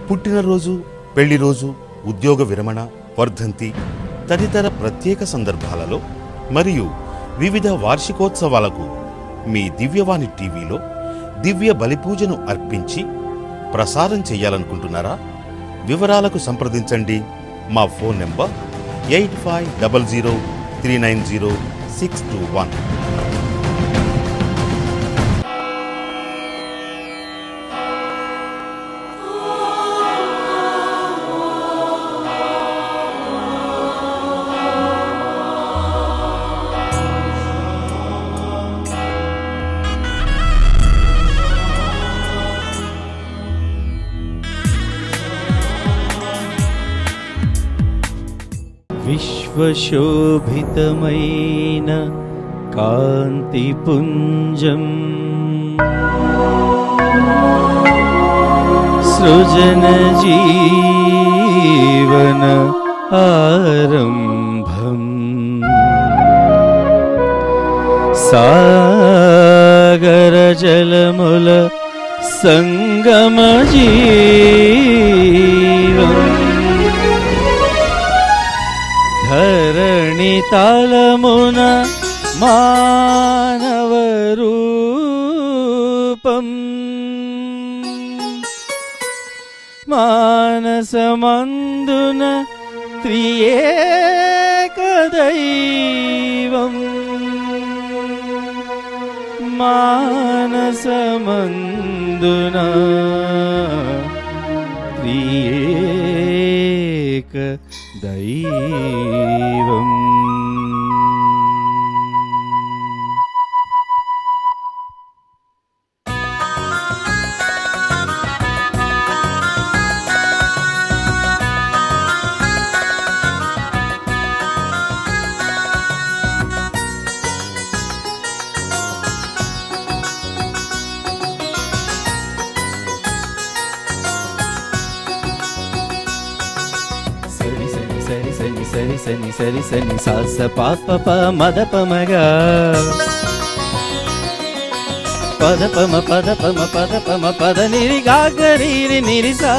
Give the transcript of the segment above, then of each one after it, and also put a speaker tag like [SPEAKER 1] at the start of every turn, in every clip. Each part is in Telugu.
[SPEAKER 1] పుట్టినరోజు పెళ్లి రోజు ఉద్యోగ విరమణ వర్ధంతి తదితర ప్రత్యేక సందర్భాలలో మరియు వివిధ వార్షికోత్సవాలకు మీ దివ్యవాణి టీవీలో దివ్య బలిపూజను అర్పించి ప్రసారం చేయాలనుకుంటున్నారా వివరాలకు సంప్రదించండి మా phone number eight five double zero three nine zero six two one
[SPEAKER 2] విశ్వశోభితమైన కాంతిపుంజం సృజన జీవన ఆరంభం సాగర జలముల సంగమ జీవం ధరణి తాళమున మానవ రూపం మానసమందున త్రియేక దైవం మానసమందున త్రియేక దైవం సరి సరి సరి సరి సరి సని సరి సని సాస పాప ప మద పమగా పద పమ పద పమ పద పమ పద నిరి గాగరి నిరిసా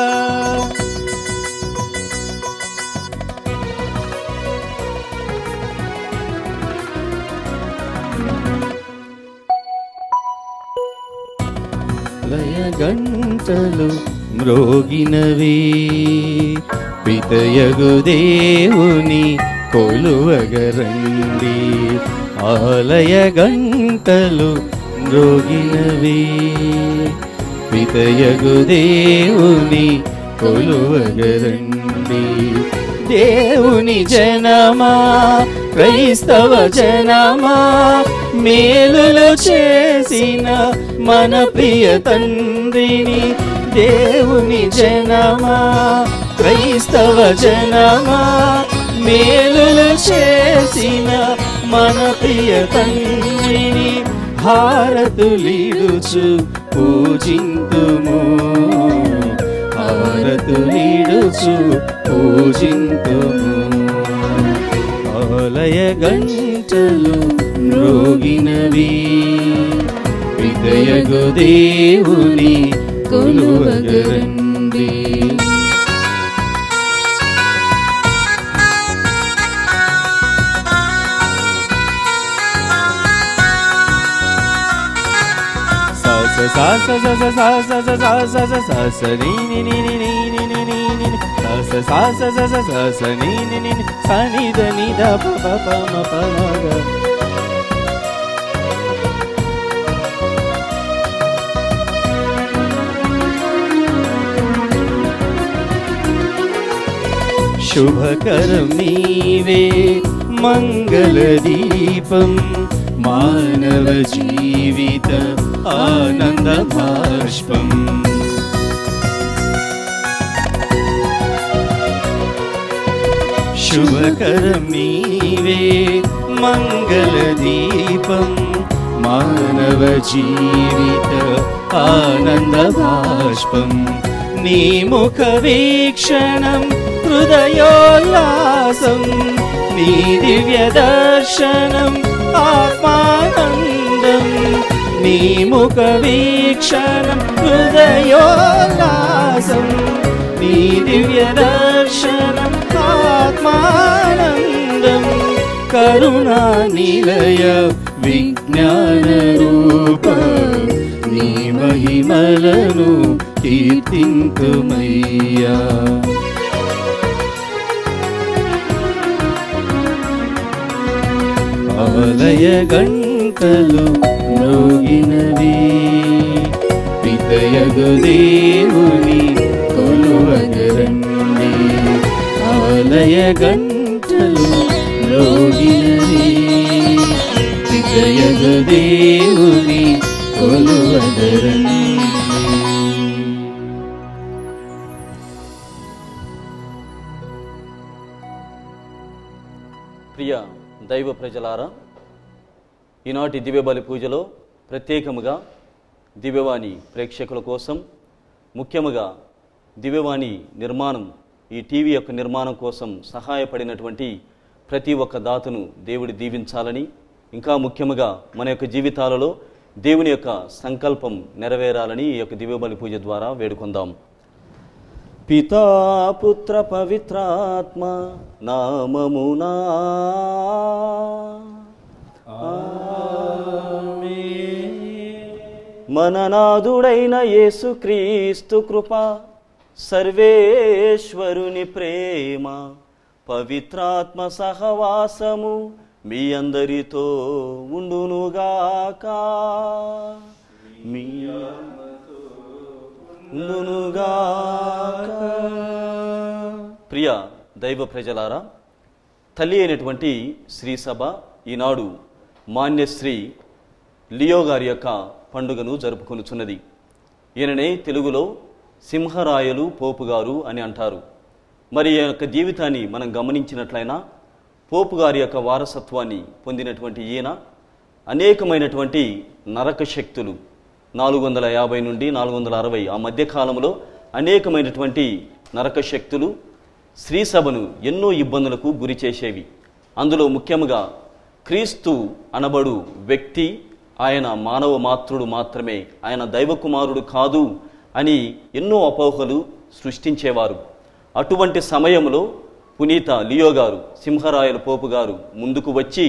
[SPEAKER 2] లయ గంటలు మ్రోగినవి పితయగు దేవుని కొలువగరండి ఆలయ గంటలు మ్రోగినవి పితయగు దేవుని కొలువగరండి దేవుని జనమా క్రైస్తవ జనమా మేలులు చేసిన మన ప్రియ తండ్రిని దేవుని జనమా క్రైస్తవ జనమా మేలులు చేసిన మన ప్రియ తండ్రిని హారతులిడుచు పూజింతుము హారతులిడుచు పూజింతుము ఆలయ గంటలు మ్రోగినవి హృదయగు దేవుని కొలువగరండి సాస సాస సస సాస స సాస స సాస నీ ని ని ని ని ని ని ని ని ని సాస సాస సస సాస నీ ని ని ని స ని ద ని ద ప ప ప మ ప మ గ శుభకరం నీవే మంగళదీపం మానవ జీవిత ఆనంద బాష్పం శుభకరం నీవే మంగళదీపం మానవ జీవిత ఆనంద బాష్పం నీ ముఖ వీక్షణం హృదయోల్లాసం నీ దివ్య దర్శనం ఆత్మానందం నీ ముఖ వీక్షణం హృదయోల్లాసం నీ దివ్య దర్శనం ఆత్మానందం కరుణా నిలయ విజ్ఞాన రూప నీ మహిమలను కీర్తింతుమయ్యా ఆలయ గంటలు మ్రోగినవి పితయగు దేవుని కొలువగరండి ఆలయ గంటలు మ్రోగినవి పితయగు దేవుని కొలువగరండి
[SPEAKER 3] ప్రియ దైవ ప్రజలారా ఈనాటి దివ్యబలి పూజలో ప్రత్యేకముగా దివ్యవాణి ప్రేక్షకుల కోసం ముఖ్యముగా దివ్యవాణి నిర్మాణం ఈ టీవీ యొక్క నిర్మాణం కోసం సహాయపడినటువంటి ప్రతి ఒక్క దాతను దేవుడి దీవించాలని ఇంకా ముఖ్యముగా మన యొక్క జీవితాలలో దేవుని యొక్క సంకల్పం నెరవేరాలని ఈ యొక్క దివ్యబలి పూజ ద్వారా వేడుకుందాం పితా పుత్ర పవిత్రాత్మ నామమునా మననాథుడైన యేసుక్రీస్తు కృప సర్వేశ్వరుని ప్రేమ పవిత్రాత్మ సహవాసము మీ అందరితో ఉండునుగాక మీ ఉండునుగాక ప్రియ దైవ ప్రజలారా తల్లి అయినటువంటి శ్రీ సభ ఈనాడు మాన్యశ్రీ లియో గారి యొక్క పండుగను జరుపుకొనుచున్నది ఈయననే తెలుగులో సింహరాయలు పోపు గారు అని అంటారు మరి ఈ యొక్క జీవితాన్ని మనం గమనించినట్లయినా పోపు గారి యొక్క వారసత్వాన్ని పొందినటువంటి ఈయన అనేకమైనటువంటి నరక శక్తులు నాలుగు వందల యాభై నుండి నాలుగు వందల అరవై ఆ మధ్య కాలంలో అనేకమైనటువంటి నరక శక్తులు స్త్రీ సభను ఎన్నో ఇబ్బందులకు గురి చేసేవి అందులో ముఖ్యముగా క్రీస్తు అనబడు వ్యక్తి ఆయన మానవ మాతృడు మాత్రమే ఆయన దైవకుమారుడు కాదు అని ఎన్నో అపోహలు సృష్టించేవారు అటువంటి సమయంలో పునీత లియో గారు సింహరాయల పోపు గారు ముందుకు వచ్చి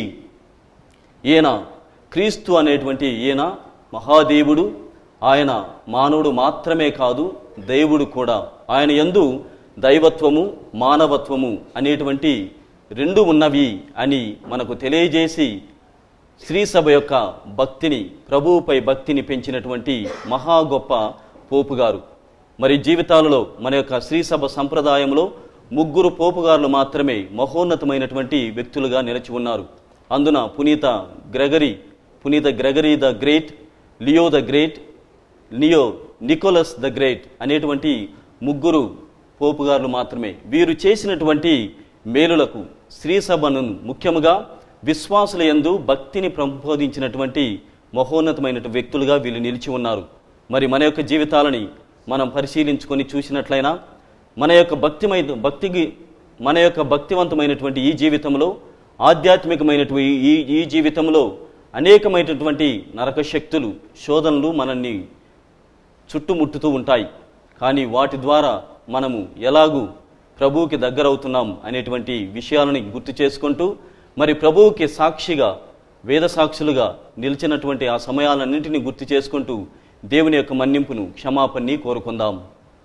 [SPEAKER 3] ఈయన క్రీస్తు అనేటువంటి ఈయన మహాదేవుడు ఆయన మానవుడు మాత్రమే కాదు దేవుడు కూడా ఆయన యందు దైవత్వము మానవత్వము అనేటువంటి రెండు ఉన్నవి అని మనకు తెలియజేసి శ్రీ సభ యొక్క భక్తిని ప్రభువుపై భక్తిని పెంచినటువంటి మహా గొప్ప పోపు గారు మరి జీవితాలలో మన యొక్క శ్రీ సభ సంప్రదాయంలో ముగ్గురు పోపుగారులు మాత్రమే మహోన్నతమైనటువంటి వ్యక్తులుగా నిలిచి ఉన్నారు అందున పునీత గ్రెగరీ పునీత Gregory the great Leo the great Leo Nicholas the great అనేటువంటి ముగ్గురు పోపుగారులు మాత్రమే వీరు చేసినటువంటి మేలులకు శ్రీ సభను ముఖ్యముగా విశ్వాసుల యందు భక్తిని ప్రబోధించినటువంటి మహోన్నతమైన వ్యక్తులుగా వీళ్ళు నిలిచి ఉన్నారు మరి మన యొక్క జీవితాలని మనం పరిశీలించుకొని చూసినట్లయినా మన యొక్క భక్తిమై భక్తికి మన యొక్క భక్తివంతమైనటువంటి ఈ జీవితంలో ఆధ్యాత్మికమైనటువంటి ఈ ఈ జీవితంలో అనేకమైనటువంటి నరక శక్తులు శోధనలు మనల్ని చుట్టుముట్టుతూ ఉంటాయి కానీ వాటి ద్వారా మనము ఎలాగూ ప్రభువుకి దగ్గరవుతున్నాం అనేటువంటి విషయాలని గుర్తు చేసుకుంటూ మరి ప్రభువుకి సాక్షిగా వేద సాక్షులుగా నిలిచినటువంటి ఆ సమయాలన్నింటినీ గుర్తు చేసుకుంటూ దేవుని యొక్క మన్నింపును క్షమాపణని కోరుకుందాం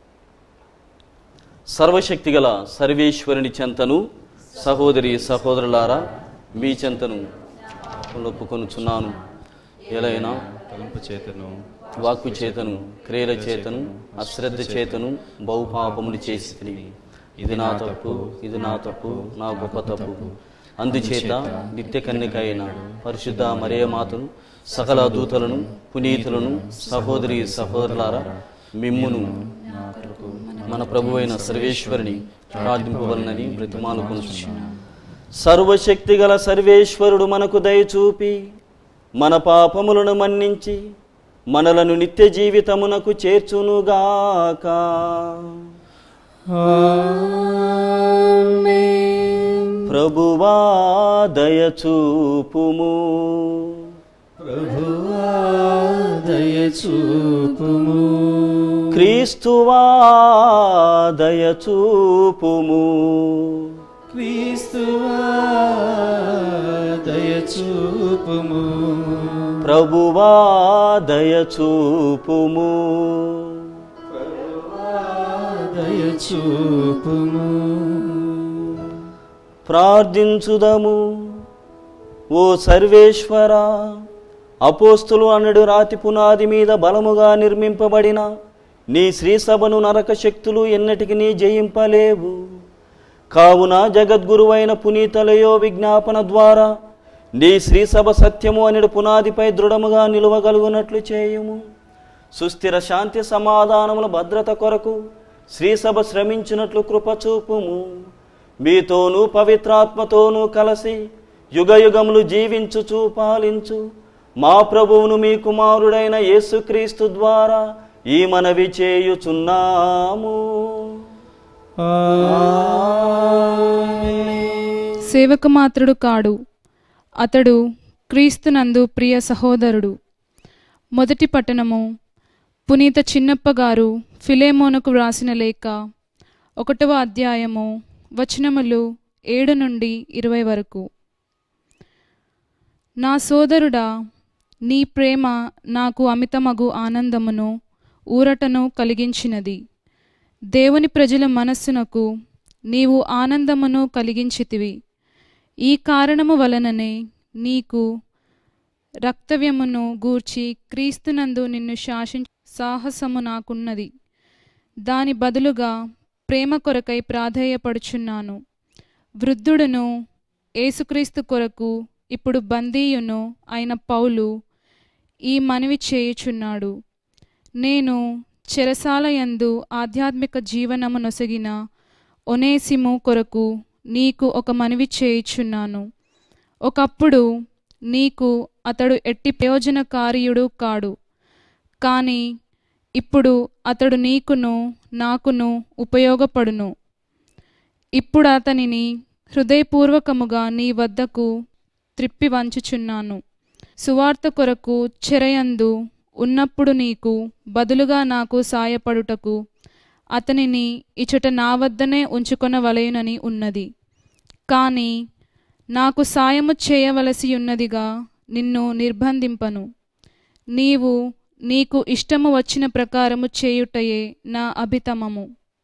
[SPEAKER 3] సర్వశక్తిగల సర్వేశ్వరుని చెంతను సహోదరి సహోదరులారా మీ చెంతను ఒప్పుకొనుచున్నాను ఎలైనా
[SPEAKER 2] తలంపు చేతను
[SPEAKER 3] వాక్కు చేతను క్రియల చేతను అశ్రద్ధ చేతను బహుపాపములు చేసి తిని ఇది నా తప్పు ఇది నా తప్పు నా గొప్ప తప్పు అందుచేత నిత్య కన్యక అయిన పరిశుద్ధ మరే మాతను సకల దూతలను పునీతులను సహోదరి సహోదరులారా మిమ్మును మన ప్రభువైన సర్వేశ్వరుని ప్రార్థింపవలనని బ్రతిమాలు సర్వశక్తి గల సర్వేశ్వరుడు మనకు దయచూపి మన పాపములను మన్నించి మనలను నిత్య జీవితమునకు చేర్చునుగాక ప్రభువా దయచూపుము
[SPEAKER 2] ప్రభువా దయచూపుము
[SPEAKER 3] క్రీస్తువా దయచూపుము
[SPEAKER 2] క్రీస్తువా దయచూపుము
[SPEAKER 3] ప్రభువా దయచూపుము
[SPEAKER 2] దయచూపుము
[SPEAKER 3] ప్రార్థించుదము ఓ సర్వేశ్వర అపోస్తులు అనడు రాతి పునాది మీద బలముగా నిర్మింపబడిన నీ శ్రీసభను నరక శక్తులు ఎన్నటికి నీ జయింపలేవు కావున జగద్గురువైన పునీతలయో విజ్ఞాపన ద్వారా నీ శ్రీసభ సత్యము అనడు పునాదిపై దృఢముగా నిలువగలుగునట్లు చేయుము సుస్థిర శాంతి సమాధానముల భద్రత కొరకు శ్రీసభ శ్రమించినట్లు కృపచూపుము మీతోనూ పవిత్రాత్మతోనూ కలిసి యుగయుగములు జీవించుచు పాలించు మా ప్రభువును మీ కుమారుడైన యేసుక్రీస్తు ద్వారా ఈ మనవి చేయుచున్నాము
[SPEAKER 4] సేవకమాత్రుడు కాడు అతడు క్రీస్తునందు ప్రియ సహోదరుడు మొదటి పట్టణము పునీత చిన్నప్ప గారు ఫిలేమోనుకు వ్రాసిన లేఖ ఒకటవ అధ్యాయము వచనములు ఏడు నుండి ఇరవై వరకు నా సోదరుడా నీ ప్రేమ నాకు అమితమగు ఆనందమును ఊరటను కలిగించినది దేవుని ప్రజల మనస్సునకు నీవు ఆనందమును కలిగించితివి ఈ కారణము వలననే నీకు రక్తవ్యమును గూర్చి క్రీస్తునందు నిన్ను శాసించ సాహసము నాకున్నది దాని బదులుగా ప్రేమ కొరకై ప్రాధేయపడుచున్నాను వృద్ధుడును యేసుక్రీస్తు కొరకు ఇప్పుడు బందీయును అయిన పౌలు ఈ మనవి చేయుచున్నాడు నేను చెరసాలయందు ఆధ్యాత్మిక జీవనము నొసగిన ఒనేసిము కొరకు నీకు ఒక మనవి చేయుచున్నాను ఒకప్పుడు నీకు అతడు ఎట్టి ప్రయోజనకారియుడు కాడు కానీ ఇప్పుడు అతడు నీకును నాకును ఉపయోగపడును ఇప్పుడు అతనిని హృదయపూర్వకముగా నీ వద్దకు త్రిప్పి వంచుచున్నాను సువార్త కొరకు చెరయందు ఉన్నప్పుడు నీకు బదులుగా నాకు సాయపడుటకు అతనిని ఇచట నా వద్దనే ఉంచుకొనవలయునని ఉన్నది కానీ నాకు సాయము చేయవలసి ఉన్నదిగా నిన్ను నిర్బంధింపను నీవు నీకు ఇష్టము వచ్చిన ప్రకారము చేయుటయే నా అభితమము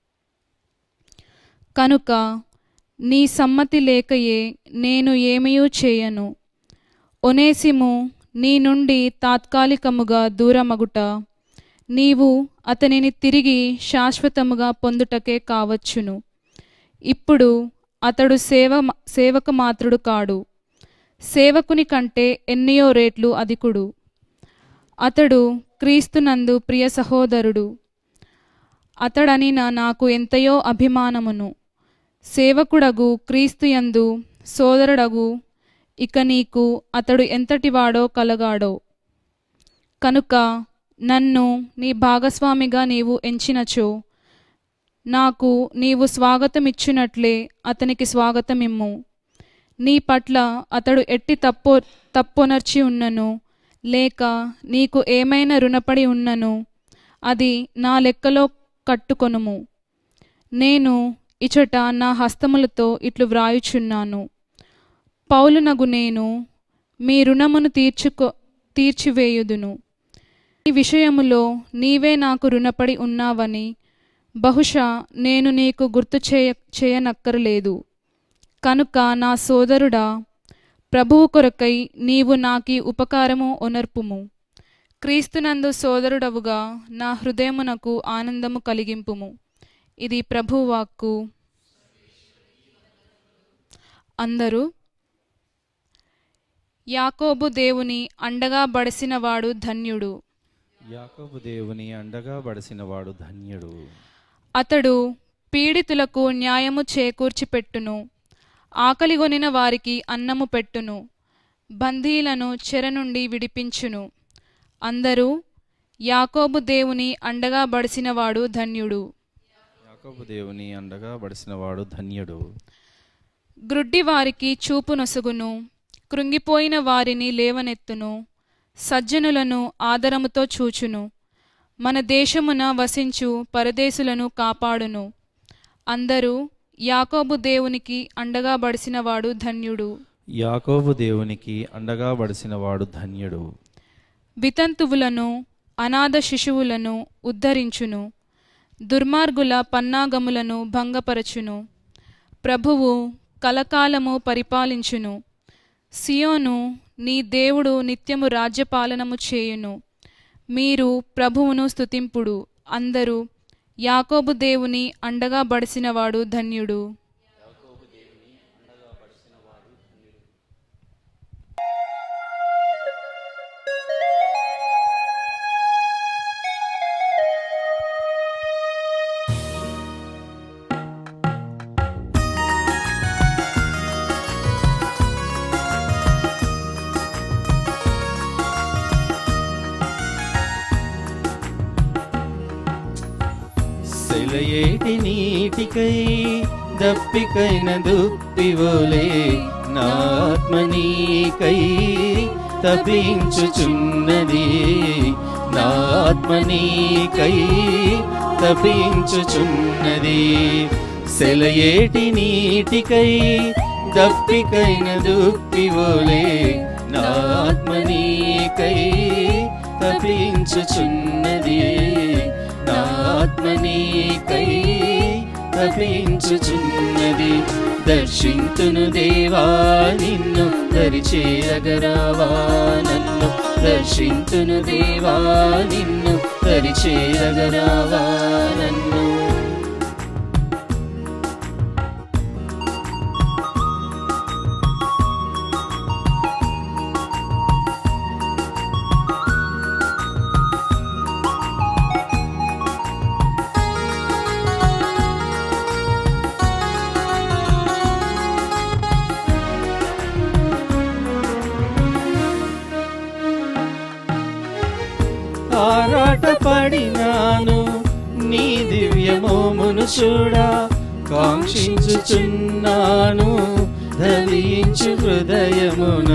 [SPEAKER 4] కనుక నీ సమ్మతి లేకయే నేను ఏమయూ చేయను ఒనేసిము నీ నుండి తాత్కాలికముగా దూరమగుట నీవు అతనిని తిరిగి శాశ్వతముగా పొందుటకే కావచ్చును ఇప్పుడు అతడు సేవ సేవక మాత్రుడు కాడు సేవకుని కంటే ఎన్నయో రేట్లు అధికుడు అతడు క్రీస్తునందు ప్రియ సహోదరుడు అతడనిన నాకు ఎంతయో అభిమానమును సేవకుడగు క్రీస్తుయందు సోదరుడగు ఇక నీకు అతడు ఎంతటివాడో కలగాడో కనుక నన్ను నీ భాగస్వామిగా నీవు ఎంచినచో నాకు నీవు స్వాగతమిచ్చినట్లే అతనికి స్వాగతమిమ్ము నీ పట్ల అతడు ఎట్టి తప్పో తప్పొనర్చి ఉన్నను లేక నీకు ఏమైనా రుణపడి ఉన్నను అది నా లెక్కలో కట్టుకొనుము నేను ఇచట నా హస్తములతో ఇట్లు వ్రాయుచున్నాను పౌలునగు నేను మీ రుణమును తీర్చుకో తీర్చివేయుదును ఈ విషయములో నీవే నాకు రుణపడి ఉన్నావని బహుశా నేను నీకు గుర్తు చేయ చేయనక్కరలేదు కనుక నా సోదరుడా ప్రభువు కొరకై నీవు నాకీ ఉపకారము ఒనర్పుము క్రీస్తునందు సోదరుడవుగా నా హృదయమునకు ఆనందము కలిగింపుము ఇది ప్రభువాక్కు అందరూ యాకోబు దేవుని అండగా బడిసినవాడు ధన్యుడు
[SPEAKER 2] యాకోబు దేవుని అండగా బడిసినవాడు ధన్యుడు
[SPEAKER 4] అతడు పీడితులకు న్యాయము చేకూర్చి పెట్టును ఆకలిగొనిన వారికి అన్నము పెట్టును బందీలను చెర నుండి విడిపించును అందరూ యాకోబు దేవుని అండగా బడిసినవాడు ధన్యుడు
[SPEAKER 2] యాకోబు దేవుని అండగా బడిసినవాడు ధన్యుడు
[SPEAKER 4] గ్రుడ్డి వారికి చూపు నొసగును కృంగిపోయిన వారిని లేవనెత్తును సజ్జనులను ఆదరముతో చూచును మన దేశమున వసించు పరదేశులను కాపాడును అందరూ యాకోబు దేవునికి అండగా బడిసినవాడు ధన్యుడు
[SPEAKER 2] యాకోబు దేవునికి అండగా బడిసినవాడు ధన్యుడు
[SPEAKER 4] వితంతువులను అనాథ శిశువులను ఉద్ధరించును దుర్మార్గుల పన్నాగములను భంగపరచును ప్రభువు కలకాలము పరిపాలించును సియోను నీ దేవుడు నిత్యము రాజ్యపాలనము చేయును మీరు ప్రభువును స్తుతింపుడు అందరూ యాకోబు దేవుని అండగా బడిసినవాడు ధన్యుడు
[SPEAKER 2] సెలయేటి నీటికై దప్పికైన దుప్పివోలే నాత్మనీకై తపించుచున్నది నాత్మనీకై తపించుచున్నది సెలయేటి నీటికై దప్పికైన దుప్పివోలే నాత్మనీకై తపించుచున్నది నాత్మనీకై తపించుచున్నది దర్శింతును దేవా నిన్ను దరిచేరగరావా నన్ను దర్శింతును దేవా నిన్ను దరిచేరగరావా నన్ను ఆరాట పడినాను నీ దివ్యమోమును చూడా కాంక్షించుచున్నాను ధరించు హృదయమున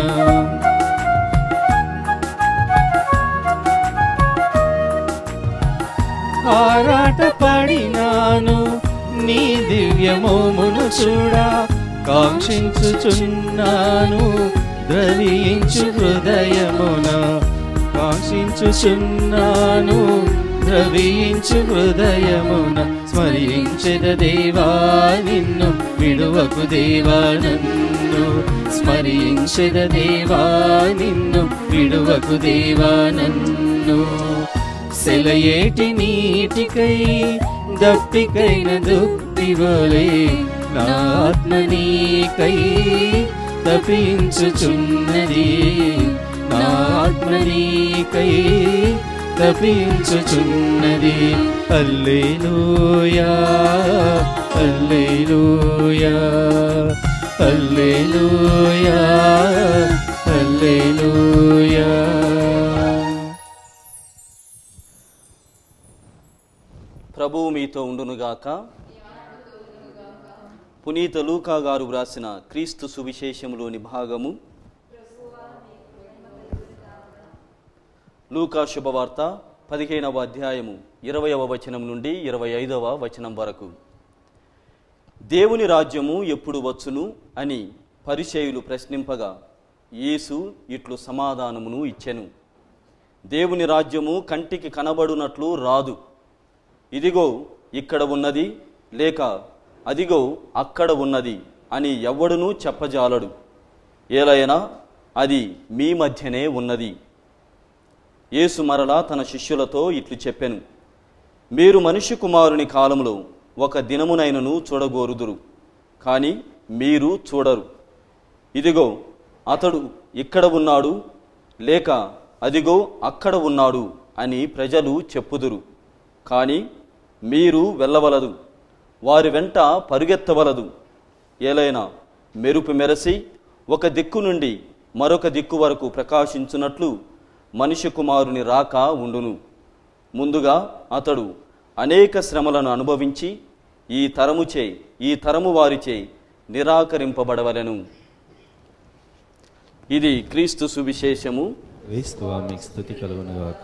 [SPEAKER 2] ఆరాట పడినాను నీ దివ్యమోమును చూడా కాంక్షించుచున్నాను ద్రవించు హృదయమున కాంక్షించుచున్నాను ద్రవించు హృదయమున స్మరించద దేవా నిన్ను విడువకు దేవా నన్ను స్మరించద దేవా నిన్ను విడువకు దేవా నన్ను సెలయేటి నీటికై దప్పికైన దుప్పివలే నాత్మనీకై తపించుచున్నది నాత్మనీకై తపించుచున్నది అల్లేలూయా అల్లేలూయా అల్లేలూయా అల్లేలూయా
[SPEAKER 3] ప్రభువు మీతో ఉండునుగాక పునీత లూకా గారు వ్రాసిన క్రీస్తు సువిశేషములోని భాగము లూకా శుభవార్త పదిహేనవ అధ్యాయము ఇరవయవ వచనం నుండి ఇరవై ఐదవ వచనం వరకు దేవుని రాజ్యము ఎప్పుడు వచ్చును అని పరిచయులు ప్రశ్నింపగా యేసు ఇట్లు సమాధానమును ఇచ్చెను దేవుని రాజ్యము కంటికి కనబడునట్లు రాదు ఇదిగో ఇక్కడ ఉన్నది లేక అదిగో అక్కడ ఉన్నది అని ఎవ్వడునూ చెప్పజాలడు ఏలైనా అది మీ మధ్యనే ఉన్నది యేసు మరలా తన శిష్యులతో ఇట్లు చెప్పెను మీరు మనుష్య కుమారుని కాలములో ఒక దినమునైనను చూడగోరుదురు కానీ మీరు చూడరు ఇదిగో అతడు ఇక్కడ ఉన్నాడు లేక అదిగో అక్కడ ఉన్నాడు అని ప్రజలు చెప్పుదురు కానీ మీరు వెళ్ళవలదు వారి వెంట పరుగెత్తవలదు ఏలైనా మెరుపు మెరసి ఒక దిక్కు నుండి మరొక దిక్కు వరకు ప్రకాశించున్నట్లు మనిషి కుమారుని రాక ఉండును ముందుగా అతడు అనేక శ్రమలను అనుభవించి ఈ తరముచే ఈ తరము వారిచే నిరాకరింపబడవలెను ఇది క్రీస్తు సువిశేషము
[SPEAKER 2] వేస్తువా మీకు స్థుతి కలుగునుగాక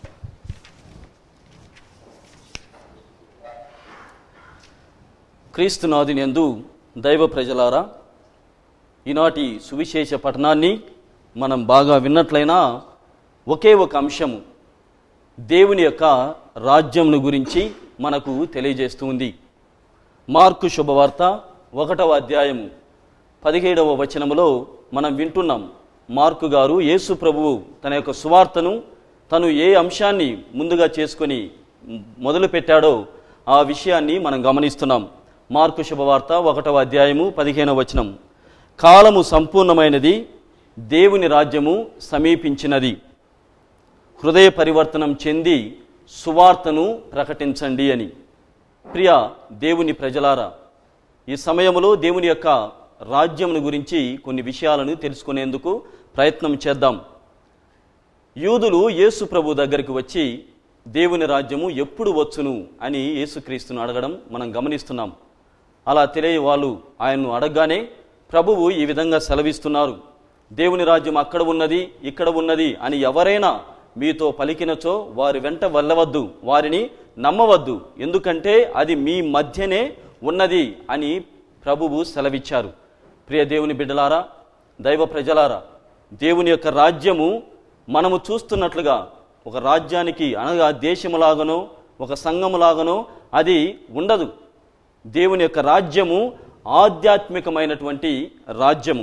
[SPEAKER 3] క్రీస్తునాథుని యందు దైవ ప్రజలారా ఈనాటి సువిశేష పఠనాన్ని మనం బాగా విన్నట్లయినా ఒకే ఒక అంశము దేవుని యొక్క రాజ్యమును గురించి మనకు తెలియజేస్తూ ఉంది మార్కు శుభవార్త ఒకటవ అధ్యాయము పదిహేడవ వచనములో మనం వింటున్నాం మార్కు గారు యేసు ప్రభువు తన యొక్క సువార్తను తను ఏ అంశాన్ని ముందుగా చేసుకొని మొదలు పెట్టాడో ఆ విషయాన్ని మనం గమనిస్తున్నాం మార్కు శుభవార్త ఒకటవ అధ్యాయము పదిహేనవ వచనం కాలము సంపూర్ణమైనది దేవుని రాజ్యము సమీపించినది హృదయ పరివర్తనం చెంది సువార్తను ప్రకటించండి అని ప్రియ దేవుని ప్రజలారా ఈ సమయంలో దేవుని యొక్క రాజ్యమును గురించి కొన్ని విషయాలను తెలుసుకునేందుకు ప్రయత్నం చేద్దాం యూదులు యేసు ప్రభు దగ్గరికి వచ్చి దేవుని రాజ్యము ఎప్పుడు వచ్చును అని యేసుక్రీస్తును అడగడం మనం గమనిస్తున్నాం అలా తెలియ వాళ్ళు ఆయన్ను అడగగానే ప్రభువు ఈ విధంగా సెలవిస్తున్నారు దేవుని రాజ్యం అక్కడ ఉన్నది ఇక్కడ ఉన్నది అని ఎవరైనా మీతో పలికినచో వారి వెంట వెళ్ళవద్దు వారిని నమ్మవద్దు ఎందుకంటే అది మీ మధ్యనే ఉన్నది అని ప్రభువు సెలవిచ్చారు ప్రియ దేవుని బిడ్డలారా దైవ ప్రజలారా దేవుని యొక్క రాజ్యము మనము చూస్తున్నట్లుగా ఒక రాజ్యానికి అనగా దేశములాగనో ఒక సంఘములాగనో అది ఉండదు దేవుని యొక్క రాజ్యము ఆధ్యాత్మికమైనటువంటి రాజ్యము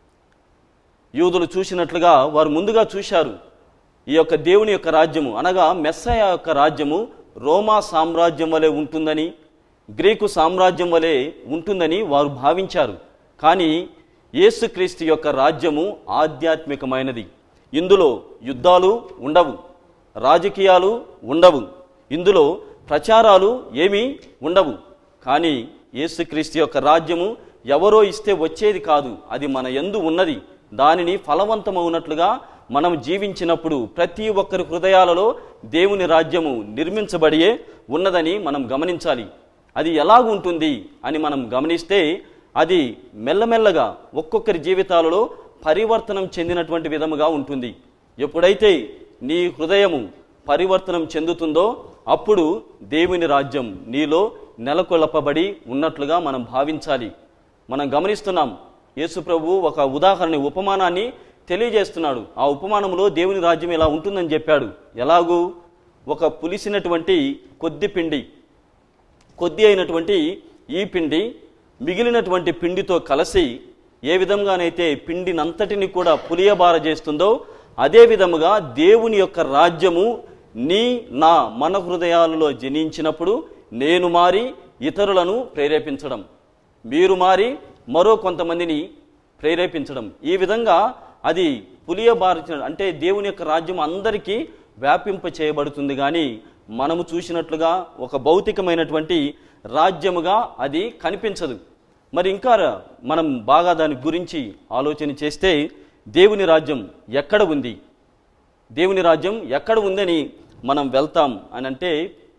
[SPEAKER 3] యూదులు చూసినట్లుగా వారు ముందుగా చూశారు ఈ యొక్క దేవుని యొక్క రాజ్యము అనగా మెస్సయ యొక్క రాజ్యము రోమా సామ్రాజ్యం వలె ఉంటుందని గ్రీకు సామ్రాజ్యం వలె ఉంటుందని వారు భావించారు కానీ యేసుక్రీస్తు యొక్క రాజ్యము ఆధ్యాత్మికమైనది ఇందులో యుద్ధాలు ఉండవు రాజకీయాలు ఉండవు ఇందులో ప్రచారాలు ఏమీ ఉండవు కానీ యేసుక్రీస్తు యొక్క రాజ్యము ఎవరో ఇస్తే వచ్చేది కాదు అది మన యందు ఉన్నది దానిని ఫలవంతమవునట్లుగా మనం జీవించినప్పుడు ప్రతి ఒక్కరి హృదయాలలో దేవుని రాజ్యము నిర్మించబడియే ఉన్నదని మనం గమనించాలి అది ఎలాగుంటుంది అని మనం గమనిస్తే అది మెల్లమెల్లగా ఒక్కొక్కరి జీవితాలలో పరివర్తనం చెందినటువంటి విధముగా ఉంటుంది ఎప్పుడైతే నీ హృదయము పరివర్తనం చెందుతుందో అప్పుడు దేవుని రాజ్యం నీలో నెలకొల్పబడి ఉన్నట్లుగా మనం భావించాలి మనం గమనిస్తున్నాం యేసు ప్రభు ఒక ఉదాహరణ ఉపమానాన్ని తెలియజేస్తున్నాడు ఆ ఉపమానంలో దేవుని రాజ్యం ఇలా ఉంటుందని చెప్పాడు ఎలాగూ ఒక పులిసినటువంటి కొద్ది పిండి కొద్ది అయినటువంటి ఈ పిండి మిగిలినటువంటి పిండితో కలిసి ఏ విధంగానైతే పిండినంతటిని కూడా పులియబార చేస్తుందో అదే విధముగా దేవుని యొక్క రాజ్యము నీ నా మన హృదయాలలో జనించినప్పుడు నేను మారి ఇతరులను ప్రేరేపించడం మీరు మారి మరో కొంతమందిని ప్రేరేపించడం ఈ విధంగా అది పులియబారిచిన అంటే దేవుని యొక్క రాజ్యం అందరికీ వ్యాపింప చేయబడుతుంది కానీ మనము చూసినట్లుగా ఒక భౌతికమైనటువంటి రాజ్యముగా అది కనిపించదు మరి ఇంకా మనం బాగా దాని గురించి ఆలోచన చేస్తే దేవుని రాజ్యం ఎక్కడ ఉంది దేవుని రాజ్యం ఎక్కడ ఉందని మనం వెళ్తాం అని అంటే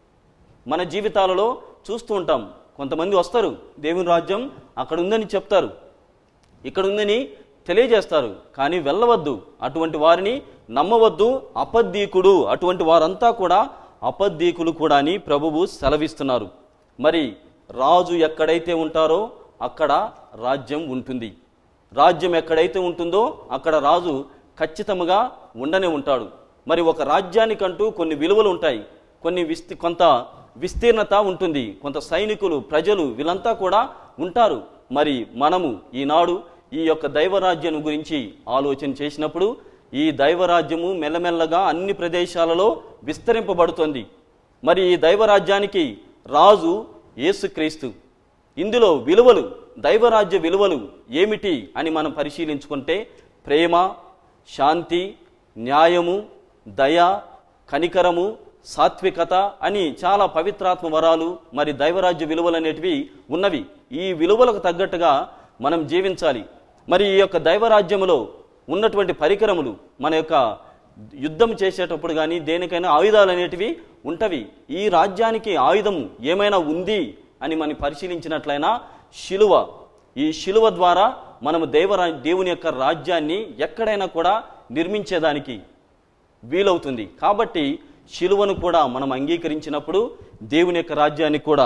[SPEAKER 3] మన జీవితాలలో చూస్తూ ఉంటాం కొంతమంది వస్తారు దేవుని రాజ్యం అక్కడ ఉందని చెప్తారు ఇక్కడ ఉందని తెలియజేస్తారు కానీ వెళ్ళవద్దు అటువంటి వారిని నమ్మవద్దు అపద్దీకుడు అటువంటి వారంతా కూడా అపద్దీకులు కూడా అని ప్రభువు సెలవిస్తున్నారు మరి రాజు ఎక్కడైతే ఉంటారో అక్కడ రాజ్యం ఉంటుంది రాజ్యం ఎక్కడైతే ఉంటుందో అక్కడ రాజు ఖచ్చితంగా ఉండనే ఉంటాడు మరి ఒక రాజ్యానికంటూ కొన్ని విలువలు ఉంటాయి కొన్ని విస్తి కొంత విస్తీర్ణత ఉంటుంది కొంత సైనికులు ప్రజలు వీళ్ళంతా కూడా ఉంటారు మరి మనము ఈనాడు ఈ యొక్క దైవరాజ్యం గురించి ఆలోచన చేసినప్పుడు ఈ దైవరాజ్యము మెల్లమెల్లగా అన్ని ప్రదేశాలలో విస్తరింపబడుతోంది మరి ఈ దైవరాజ్యానికి రాజు యేసుక్రీస్తు ఇందులో విలువలు దైవరాజ్య విలువలు ఏమిటి అని మనం పరిశీలించుకుంటే ప్రేమ శాంతి న్యాయము దయ కనికరము సాత్వికత అని చాలా పవిత్రాత్మ వరాలు మరి దైవరాజ్య విలువలు అనేటివి ఉన్నవి ఈ విలువలకు తగ్గట్టుగా మనం జీవించాలి మరి ఈ యొక్క దైవరాజ్యములో ఉన్నటువంటి పరికరములు మన యొక్క యుద్ధం చేసేటప్పుడు కానీ దేనికైనా ఆయుధాలు అనేటివి ఉంటవి ఈ రాజ్యానికి ఆయుధము ఏమైనా ఉంది అని మనం పరిశీలించినట్లయినా శిలువ ఈ శిలువ ద్వారా మనము దేవరా దేవుని యొక్క రాజ్యాన్ని ఎక్కడైనా కూడా నిర్మించేదానికి వీలవుతుంది కాబట్టి శిలువను కూడా మనం అంగీకరించినప్పుడు దేవుని యొక్క రాజ్యాన్ని కూడా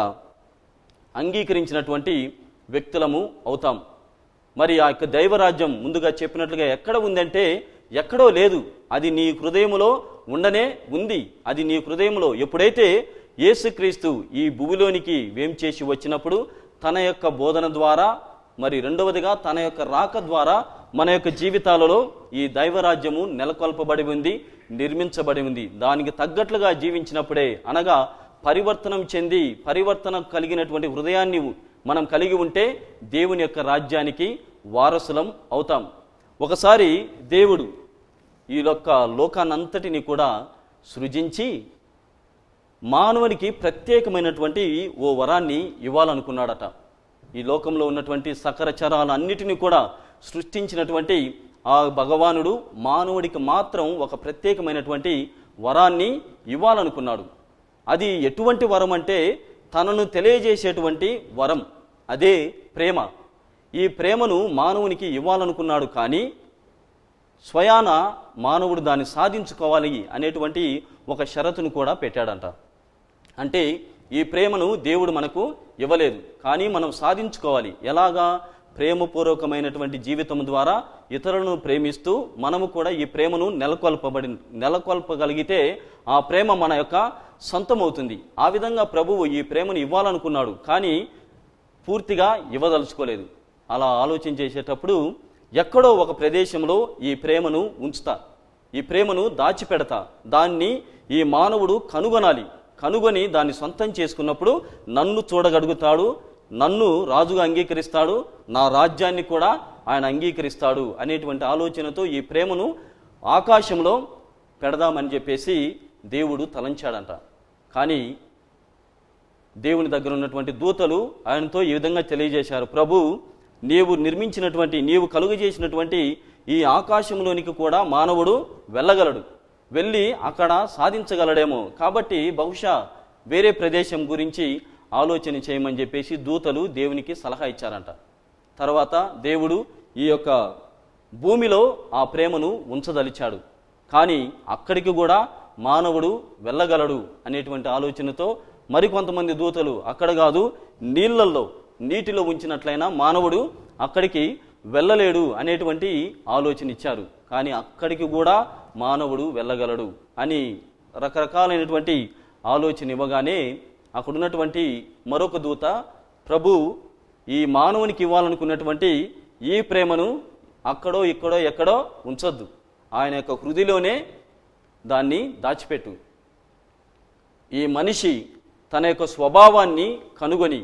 [SPEAKER 3] అంగీకరించినటువంటి వ్యక్తులము అవుతాం మరి ఆ యొక్క దైవరాజ్యం ముందుగా చెప్పినట్లుగా ఎక్కడ ఉందంటే ఎక్కడో లేదు అది నీ హృదయములో ఉండనే ఉంది అది నీ హృదయంలో ఎప్పుడైతే యేసుక్రీస్తు ఈ భూమిలోనికి వేం చేసి వచ్చినప్పుడు తన యొక్క బోధన ద్వారా మరి రెండవదిగా తన యొక్క రాక ద్వారా మన యొక్క జీవితాలలో ఈ దైవరాజ్యము నెలకొల్పబడి ఉంది నిర్మించబడి ఉంది దానికి తగ్గట్లుగా జీవించినప్పుడే అనగా పరివర్తనం చెంది పరివర్తన కలిగినటువంటి హృదయాన్ని మనం కలిగి ఉంటే దేవుని యొక్క రాజ్యానికి వారసులం అవుతాం ఒకసారి దేవుడు ఈ యొక్క లోకానంతటిని కూడా సృజించి మానవునికి ప్రత్యేకమైనటువంటి ఓ వరాన్ని ఇవ్వాలనుకున్నాడట ఈ లోకంలో ఉన్నటువంటి సకర చరాలన్నిటిని కూడా సృష్టించినటువంటి ఆ భగవానుడు మానవుడికి మాత్రం ఒక ప్రత్యేకమైనటువంటి వరాన్ని ఇవ్వాలనుకున్నాడు అది ఎటువంటి వరం అంటే తనను తెలియజేసేటువంటి వరం అదే ప్రేమ ఈ ప్రేమను మానవునికి ఇవ్వాలనుకున్నాడు కానీ స్వయాన మానవుడు దాన్ని సాధించుకోవాలి అనేటువంటి ఒక షరతును కూడా పెట్టాడంట అంటే ఈ ప్రేమను దేవుడు మనకు ఇవ్వలేదు కానీ మనం సాధించుకోవాలి ఎలాగా ప్రేమపూర్వకమైనటువంటి జీవితం ద్వారా ఇతరులను ప్రేమిస్తూ మనము కూడా ఈ ప్రేమను నెలకొల్పబడి నెలకొల్పగలిగితే ఆ ప్రేమ మన యొక్క సొంతమవుతుంది ఆ విధంగా ప్రభువు ఈ ప్రేమను ఇవ్వాలనుకున్నాడు కానీ పూర్తిగా ఇవ్వదలుచుకోలేదు అలా ఆలోచన చేసేటప్పుడు ఎక్కడో ఒక ప్రదేశంలో ఈ ప్రేమను ఉంచుతా ఈ ప్రేమను దాచిపెడతా దాన్ని ఈ మానవుడు కనుగొనాలి కనుగొని దాన్ని సొంతం చేసుకున్నప్పుడు నన్ను చూడగలుగుతాడు నన్ను రాజుగా అంగీకరిస్తాడు నా రాజ్యాన్ని కూడా ఆయన అంగీకరిస్తాడు అనేటువంటి ఆలోచనతో ఈ ప్రేమను ఆకాశంలో పెడదామని చెప్పేసి దేవుడు తలంచాడంట కానీ దేవుని దగ్గర ఉన్నటువంటి దూతలు ఆయనతో ఈ విధంగా తెలియజేశారు ప్రభు నీవు నిర్మించినటువంటి నీవు కలుగు చేసినటువంటి ఈ ఆకాశంలోనికి కూడా మానవుడు వెళ్ళగలడు వెళ్ళి అక్కడ సాధించగలడేమో కాబట్టి బహుశా వేరే ప్రదేశం గురించి ఆలోచన చేయమని చెప్పేసి దూతలు దేవునికి సలహా ఇచ్చారంట తర్వాత దేవుడు ఈ యొక్క భూమిలో ఆ ప్రేమను ఉంచదలిచాడు కానీ అక్కడికి కూడా మానవుడు వెళ్ళగలడు అనేటువంటి ఆలోచనతో మరికొంతమంది దూతలు అక్కడ కాదు నీళ్ళల్లో నీటిలో ఉంచినట్లయినా మానవుడు అక్కడికి వెళ్ళలేడు అనేటువంటి ఆలోచన ఇచ్చారు కానీ అక్కడికి కూడా మానవుడు వెళ్ళగలడు అని రకరకాలైనటువంటి ఆలోచన ఇవ్వగానే అక్కడ ఉన్నటువంటి మరొక దూత ప్రభు ఈ మానవునికి ఇవ్వాలనుకున్నటువంటి ఈ ప్రేమను అక్కడో ఇక్కడో ఎక్కడో ఉంచొద్దు ఆయన యొక్క హృదిలోనే దాన్ని దాచిపెట్టు ఈ మనిషి తన యొక్క స్వభావాన్ని కనుగొని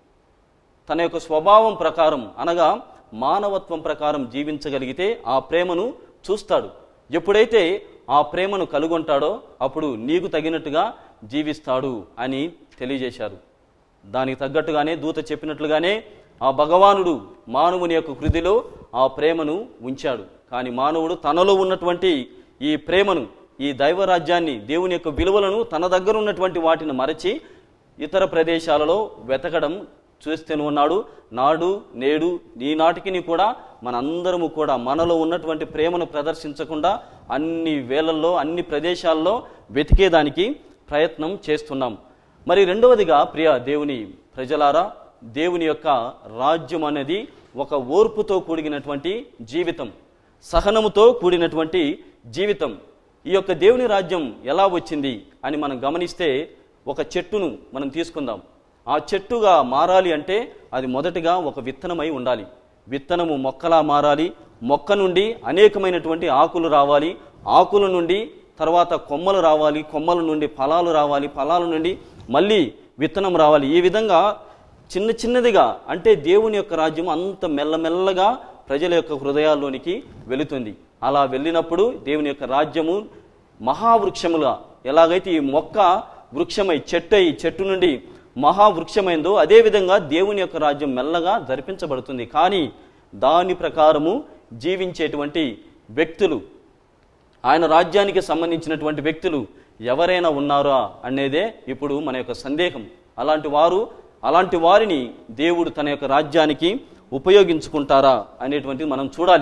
[SPEAKER 3] తన యొక్క స్వభావం ప్రకారం అనగా మానవత్వం ప్రకారం జీవించగలిగితే ఆ ప్రేమను చూస్తాడు ఎప్పుడైతే ఆ ప్రేమను కనుగొంటాడో అప్పుడు నీకు తగినట్టుగా జీవిస్తాడు అని తెలియజేశారు దానికి తగ్గట్టుగానే దూత చెప్పినట్లుగానే ఆ భగవానుడు మానవుని యొక్క హృదిలో ఆ ప్రేమను ఉంచాడు కానీ మానవుడు తనలో ఉన్నటువంటి ఈ ప్రేమను ఈ దైవరాజ్యాన్ని దేవుని యొక్క విలువలను తన దగ్గర ఉన్నటువంటి వాటిని మరచి ఇతర ప్రదేశాలలో వెతకడం చూస్తూనే ఉన్నాడు నాడు నేడు ఈనాటికి కూడా మనందరము కూడా మనలో ఉన్నటువంటి ప్రేమను ప్రదర్శించకుండా అన్ని వేళల్లో అన్ని ప్రదేశాల్లో వెతికేదానికి ప్రయత్నం చేస్తున్నాం మరి రెండవదిగా ప్రియ దేవుని ప్రజలారా దేవుని యొక్క రాజ్యం అనేది ఒక ఓర్పుతో కూడినటువంటి జీవితం సహనముతో కూడినటువంటి జీవితం ఈ యొక్క దేవుని రాజ్యం ఎలా వచ్చింది అని మనం గమనిస్తే ఒక చెట్టును మనం తీసుకుందాం ఆ చెట్టుగా మారాలి అంటే అది మొదటిగా ఒక విత్తనమై ఉండాలి విత్తనము మొక్కలా మారాలి మొక్క నుండి అనేకమైనటువంటి ఆకులు రావాలి ఆకుల నుండి తర్వాత కొమ్మలు రావాలి కొమ్మల నుండి ఫలాలు రావాలి ఫలాల నుండి మళ్ళీ విత్తనం రావాలి ఈ విధంగా చిన్న చిన్నదిగా అంటే దేవుని యొక్క రాజ్యం అంత మెల్లమెల్లగా ప్రజల యొక్క హృదయాల్లోనికి వెళుతుంది అలా వెళ్ళినప్పుడు దేవుని యొక్క రాజ్యము మహావృక్షముగా ఎలాగైతే ఈ మొక్క వృక్షమై చెట్టై చెట్టు నుండి మహావృక్షమైందో అదేవిధంగా దేవుని యొక్క రాజ్యం మెల్లగా జరిపించబడుతుంది కానీ దాని ప్రకారము జీవించేటువంటి వ్యక్తులు ఆయన రాజ్యానికి సంబంధించినటువంటి వ్యక్తులు ఎవరైనా ఉన్నారా అనేదే ఇప్పుడు మన యొక్క సందేహం అలాంటి వారు అలాంటి వారిని దేవుడు తన యొక్క రాజ్యానికి ఉపయోగించుకుంటారా అనేటువంటిది మనం చూడాలి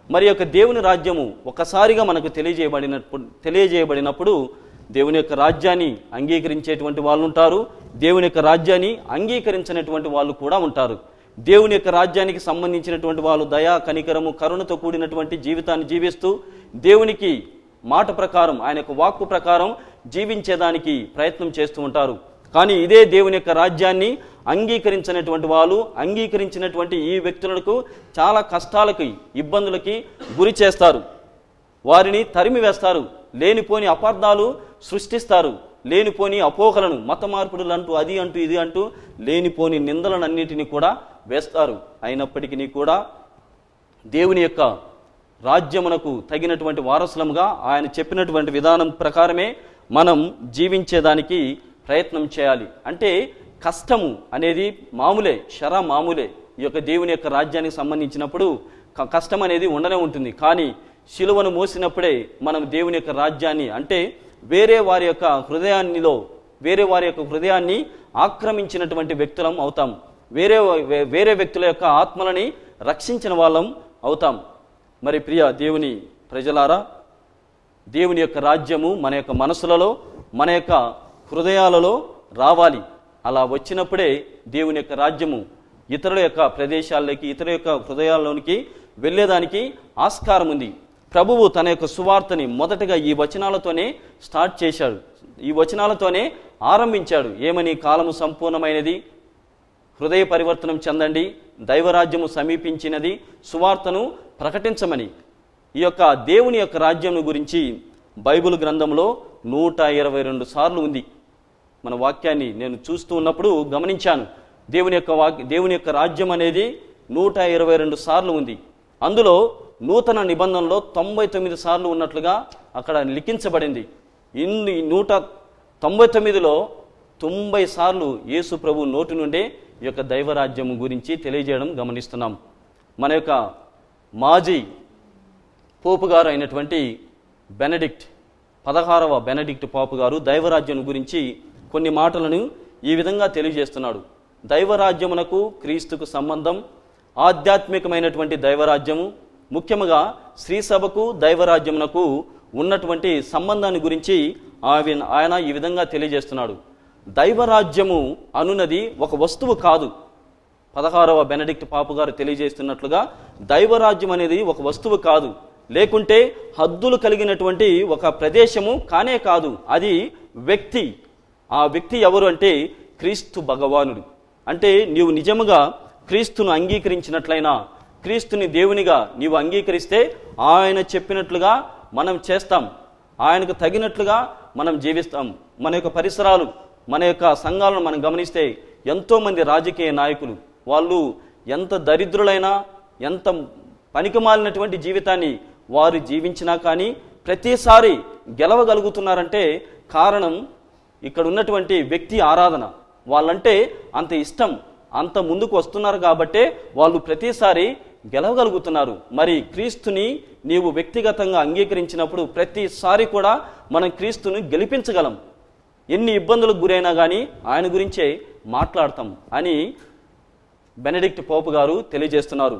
[SPEAKER 3] మరి యొక్క దేవుని రాజ్యము ఒకసారిగా మనకు తెలియజేయబడినప్పుడు తెలియజేయబడినప్పుడు దేవుని యొక్క రాజ్యాన్ని అంగీకరించేటువంటి వాళ్ళు ఉంటారు దేవుని యొక్క రాజ్యాన్ని అంగీకరించినటువంటి వాళ్ళు కూడా ఉంటారు దేవుని యొక్క రాజ్యానికి సంబంధించినటువంటి వాళ్ళు దయా కనికరము కరుణతో కూడినటువంటి జీవితాన్ని జీవిస్తూ దేవునికి మాట ప్రకారం ఆయన యొక్క వాక్కు ప్రకారం జీవించేదానికి ప్రయత్నం చేస్తూ ఉంటారు కానీ ఇదే దేవుని యొక్క రాజ్యాన్ని అంగీకరించినటువంటి వాళ్ళు అంగీకరించినటువంటి ఈ వ్యక్తులకు చాలా కష్టాలకి ఇబ్బందులకి గురి చేస్తారు వారిని తరిమి వేస్తారు లేనిపోని అపార్థాలు సృష్టిస్తారు లేనిపోని అపోహలను మత మార్పుడులు అంటూ అది అంటూ ఇది అంటూ లేనిపోని నిందలనన్నిటిని కూడా వేస్తారు అయినప్పటికీ కూడా దేవుని యొక్క రాజ్యమునకు తగినటువంటి వారసులముగా ఆయన చెప్పినటువంటి విధానం ప్రకారమే మనం జీవించేదానికి ప్రయత్నం చేయాలి అంటే కష్టము అనేది మామూలే శర మామూలే ఈ యొక్క దేవుని యొక్క రాజ్యానికి సంబంధించినప్పుడు క- కష్టం అనేది ఉండనే ఉంటుంది కానీ శిలువను మోసినప్పుడే మనం దేవుని యొక్క రాజ్యాన్ని అంటే వేరే వారి యొక్క హృదయాన్నిలో వేరే వారి యొక్క హృదయాన్ని ఆక్రమించినటువంటి వ్యక్తులం అవుతాం వేరే వే- వేరే వ్యక్తుల యొక్క ఆత్మలని రక్షించిన వాళ్ళం అవుతాం మరి ప్రియ దేవుని ప్రజలారా దేవుని యొక్క రాజ్యము మన యొక్క మనసులలో మన యొక్క హృదయాలలో రావాలి అలా వచ్చినప్పుడే దేవుని యొక్క రాజ్యము ఇతరుల యొక్క ప్రదేశాల్లోకి ఇతరుల యొక్క హృదయాల్లోనికి వెళ్ళేదానికి ఆస్కారం ఉంది ప్రభువు తన యొక్క సువార్తని మొదటగా ఈ వచనాలతోనే స్టార్ట్ చేశాడు ఈ వచనాలతోనే ఆరంభించాడు ఏమని కాలము సంపూర్ణమైనది హృదయ పరివర్తనం చెందండి దైవరాజ్యము సమీపించినది సువార్తను ప్రకటించమని ఈ యొక్క దేవుని యొక్క రాజ్యం గురించి బైబిల్ గ్రంథంలో నూట ఇరవై రెండు సార్లు ఉంది మన వాక్యాన్ని నేను చూస్తూ ఉన్నప్పుడు గమనించాను దేవుని యొక్క వాక్య దేవుని యొక్క రాజ్యం అనేది నూట ఇరవై రెండు సార్లు ఉంది అందులో నూతన నిబంధనలో తొంభై తొమ్మిది సార్లు ఉన్నట్లుగా అక్కడ లిఖించబడింది ఇన్ని నూట తొంభై తొమ్మిదిలో తొంభై సార్లు యేసు ప్రభు నోటి నుండే ఈ యొక్క దైవరాజ్యం గురించి తెలియజేయడం గమనిస్తున్నాం మన యొక్క మాజీ పోపు గారు అయినటువంటి బెనడిక్ట్ పదహారవ బెనడిక్ట్ పాపు గారు దైవరాజ్యం గురించి కొన్ని మాటలను ఈ విధంగా తెలియజేస్తున్నాడు దైవరాజ్యమునకు క్రీస్తుకు సంబంధం ఆధ్యాత్మికమైనటువంటి దైవరాజ్యము ముఖ్యముగా శ్రీ సభకు దైవరాజ్యమునకు ఉన్నటువంటి సంబంధాన్ని గురించి ఆయన ఆయన ఈ విధంగా తెలియజేస్తున్నాడు దైవరాజ్యము అనున్నది ఒక వస్తువు కాదు పదహారవ బెనడిక్ట్ పాపు గారు తెలియజేస్తున్నట్లుగా దైవరాజ్యం అనేది ఒక వస్తువు కాదు లేకుంటే హద్దులు కలిగినటువంటి ఒక ప్రదేశము కానే కాదు అది వ్యక్తి ఆ వ్యక్తి ఎవరు అంటే క్రీస్తు భగవానుడు అంటే నీవు నిజముగా క్రీస్తును అంగీకరించినట్లయినా క్రీస్తుని దేవునిగా నీవు అంగీకరిస్తే ఆయన చెప్పినట్లుగా మనం చేస్తాం ఆయనకు తగినట్లుగా మనం జీవిస్తాం మన యొక్క పరిసరాలు మన యొక్క సంఘాలను మనం గమనిస్తే ఎంతోమంది రాజకీయ నాయకులు వాళ్ళు ఎంత దరిద్రులైనా ఎంత పనికిమాలినటువంటి జీవితాన్ని వారు జీవించినా కానీ ప్రతిసారి గెలవగలుగుతున్నారంటే కారణం ఇక్కడ ఉన్నటువంటి వ్యక్తి ఆరాధన వాళ్ళంటే అంత ఇష్టం అంత ముందుకు వస్తున్నారు కాబట్టే వాళ్ళు ప్రతిసారి గెలవగలుగుతున్నారు మరి క్రీస్తుని నీవు వ్యక్తిగతంగా అంగీకరించినప్పుడు ప్రతిసారి కూడా మనం క్రీస్తుని గెలిపించగలం ఎన్ని ఇబ్బందులకు గురైనా కానీ ఆయన గురించే మాట్లాడతాం అని బెనడిక్ట్ పోపు గారు తెలియజేస్తున్నారు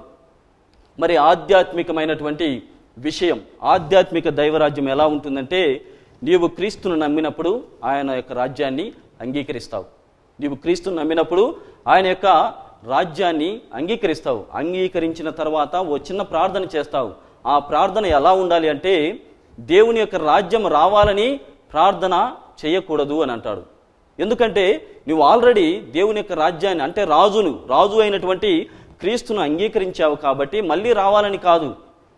[SPEAKER 3] మరి ఆధ్యాత్మికమైనటువంటి విషయం ఆధ్యాత్మిక దైవరాజ్యం ఎలా ఉంటుందంటే నీవు క్రీస్తును నమ్మినప్పుడు ఆయన యొక్క రాజ్యాన్ని అంగీకరిస్తావు నీవు క్రీస్తును నమ్మినప్పుడు ఆయన యొక్క రాజ్యాన్ని అంగీకరిస్తావు అంగీకరించిన తర్వాత ఓ చిన్న ప్రార్థన చేస్తావు ఆ ప్రార్థన ఎలా ఉండాలి అంటే దేవుని యొక్క రాజ్యం రావాలని ప్రార్థన చేయకూడదు అని అంటాడు ఎందుకంటే నువ్వు ఆల్రెడీ దేవుని యొక్క రాజ్యాన్ని అంటే రాజును రాజు అయినటువంటి క్రీస్తును అంగీకరించావు కాబట్టి మళ్ళీ రావాలని కాదు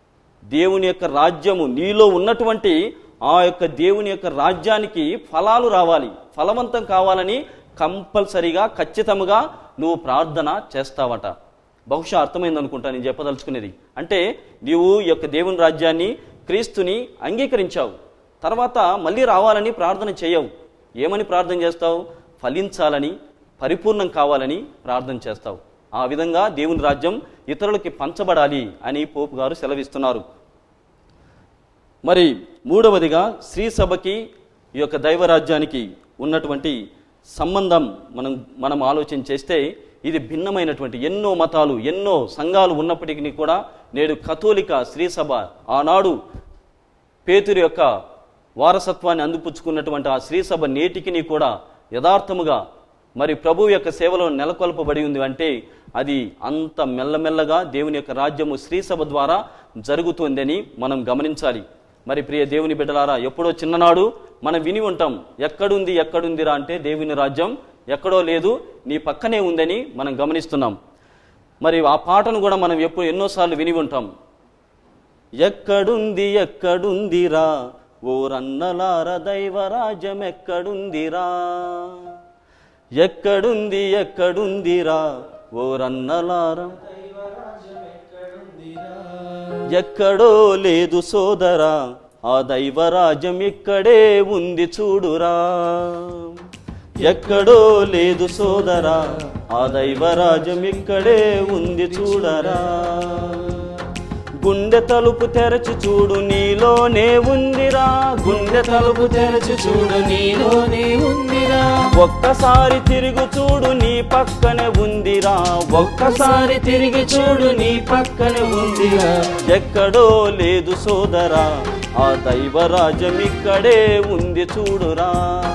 [SPEAKER 3] దేవుని యొక్క రాజ్యము నీలో ఉన్నటువంటి ఆ యొక్క దేవుని యొక్క రాజ్యానికి ఫలాలు రావాలి ఫలవంతం కావాలని కంపల్సరిగా ఖచ్చితముగా నువ్వు ప్రార్థన చేస్తావట బహుశా అర్థమైంది అనుకుంటా నేను చెప్పదలుచుకునేది అంటే నీవు ఈ యొక్క దేవుని రాజ్యాన్ని క్రీస్తుని అంగీకరించావు తర్వాత మళ్ళీ రావాలని ప్రార్థన చేయవు ఏమని ప్రార్థన చేస్తావు ఫలించాలని పరిపూర్ణం కావాలని ప్రార్థన చేస్తావు ఆ విధంగా దేవుని రాజ్యం ఇతరులకి పంచబడాలి అని పోపు గారు సెలవిస్తున్నారు మరి మూడవదిగా శ్రీ సభకి ఈ యొక్క దైవరాజ్యానికి ఉన్నటువంటి సంబంధం మనం మనం ఆలోచన చేస్తే ఇది భిన్నమైనటువంటి ఎన్నో మతాలు ఎన్నో సంఘాలు ఉన్నప్పటికీ కూడా నేడు కథోలిక శ్రీ సభ ఆనాడు పేతురు యొక్క వారసత్వాన్ని అందిపుచ్చుకున్నటువంటి ఆ శ్రీ సభ నేటికిని కూడా యథార్థముగా మరి ప్రభు యొక్క సేవలో నెలకొల్పబడి ఉంది అంటే అది అంత మెల్లమెల్లగా దేవుని యొక్క రాజ్యము శ్రీ సభ ద్వారా జరుగుతుందని మనం గమనించాలి మరి ప్రియ దేవుని బిడ్డలారా ఎప్పుడో చిన్ననాడు మనం విని ఉంటాం ఎక్కడుంది ఎక్కడుందిరా అంటే దేవుని రాజ్యం ఎక్కడో లేదు నీ పక్కనే ఉందని మనం గమనిస్తున్నాం మరి ఆ పాటను కూడా మనం ఎప్పుడు ఎన్నోసార్లు విని ఉంటాం ఎక్కడుంది ఎక్కడుందిరా ఓరన్నలార దైవరాజ్యం ఎక్కడుందిరా ఎక్కడుంది ఎక్కడుందిరా ఓరన్నలార ఎక్కడో లేదు సోదరా ఆ దైవరాజ్యం ఇక్కడే ఉంది చూడురా ఎక్కడో లేదు సోదరా ఆ దైవరాజ్యం ఇక్కడే ఉంది చూడరా గుండె తలుపు తెరచి చూడు నీలోనే ఉందిరా గుండె తలుపు తెరచి చూడు
[SPEAKER 2] నీలోనే ఉందిరా
[SPEAKER 3] ఒక్కసారి తిరుగు చూడు నీ పక్కనే ఉందిరా
[SPEAKER 2] ఒక్కసారి తిరిగి చూడు నీ పక్కనే ఉందిరా
[SPEAKER 3] ఎక్కడో లేదు సోదరా ఆ దైవరాజ్యం ఇక్కడే ఉంది చూడురా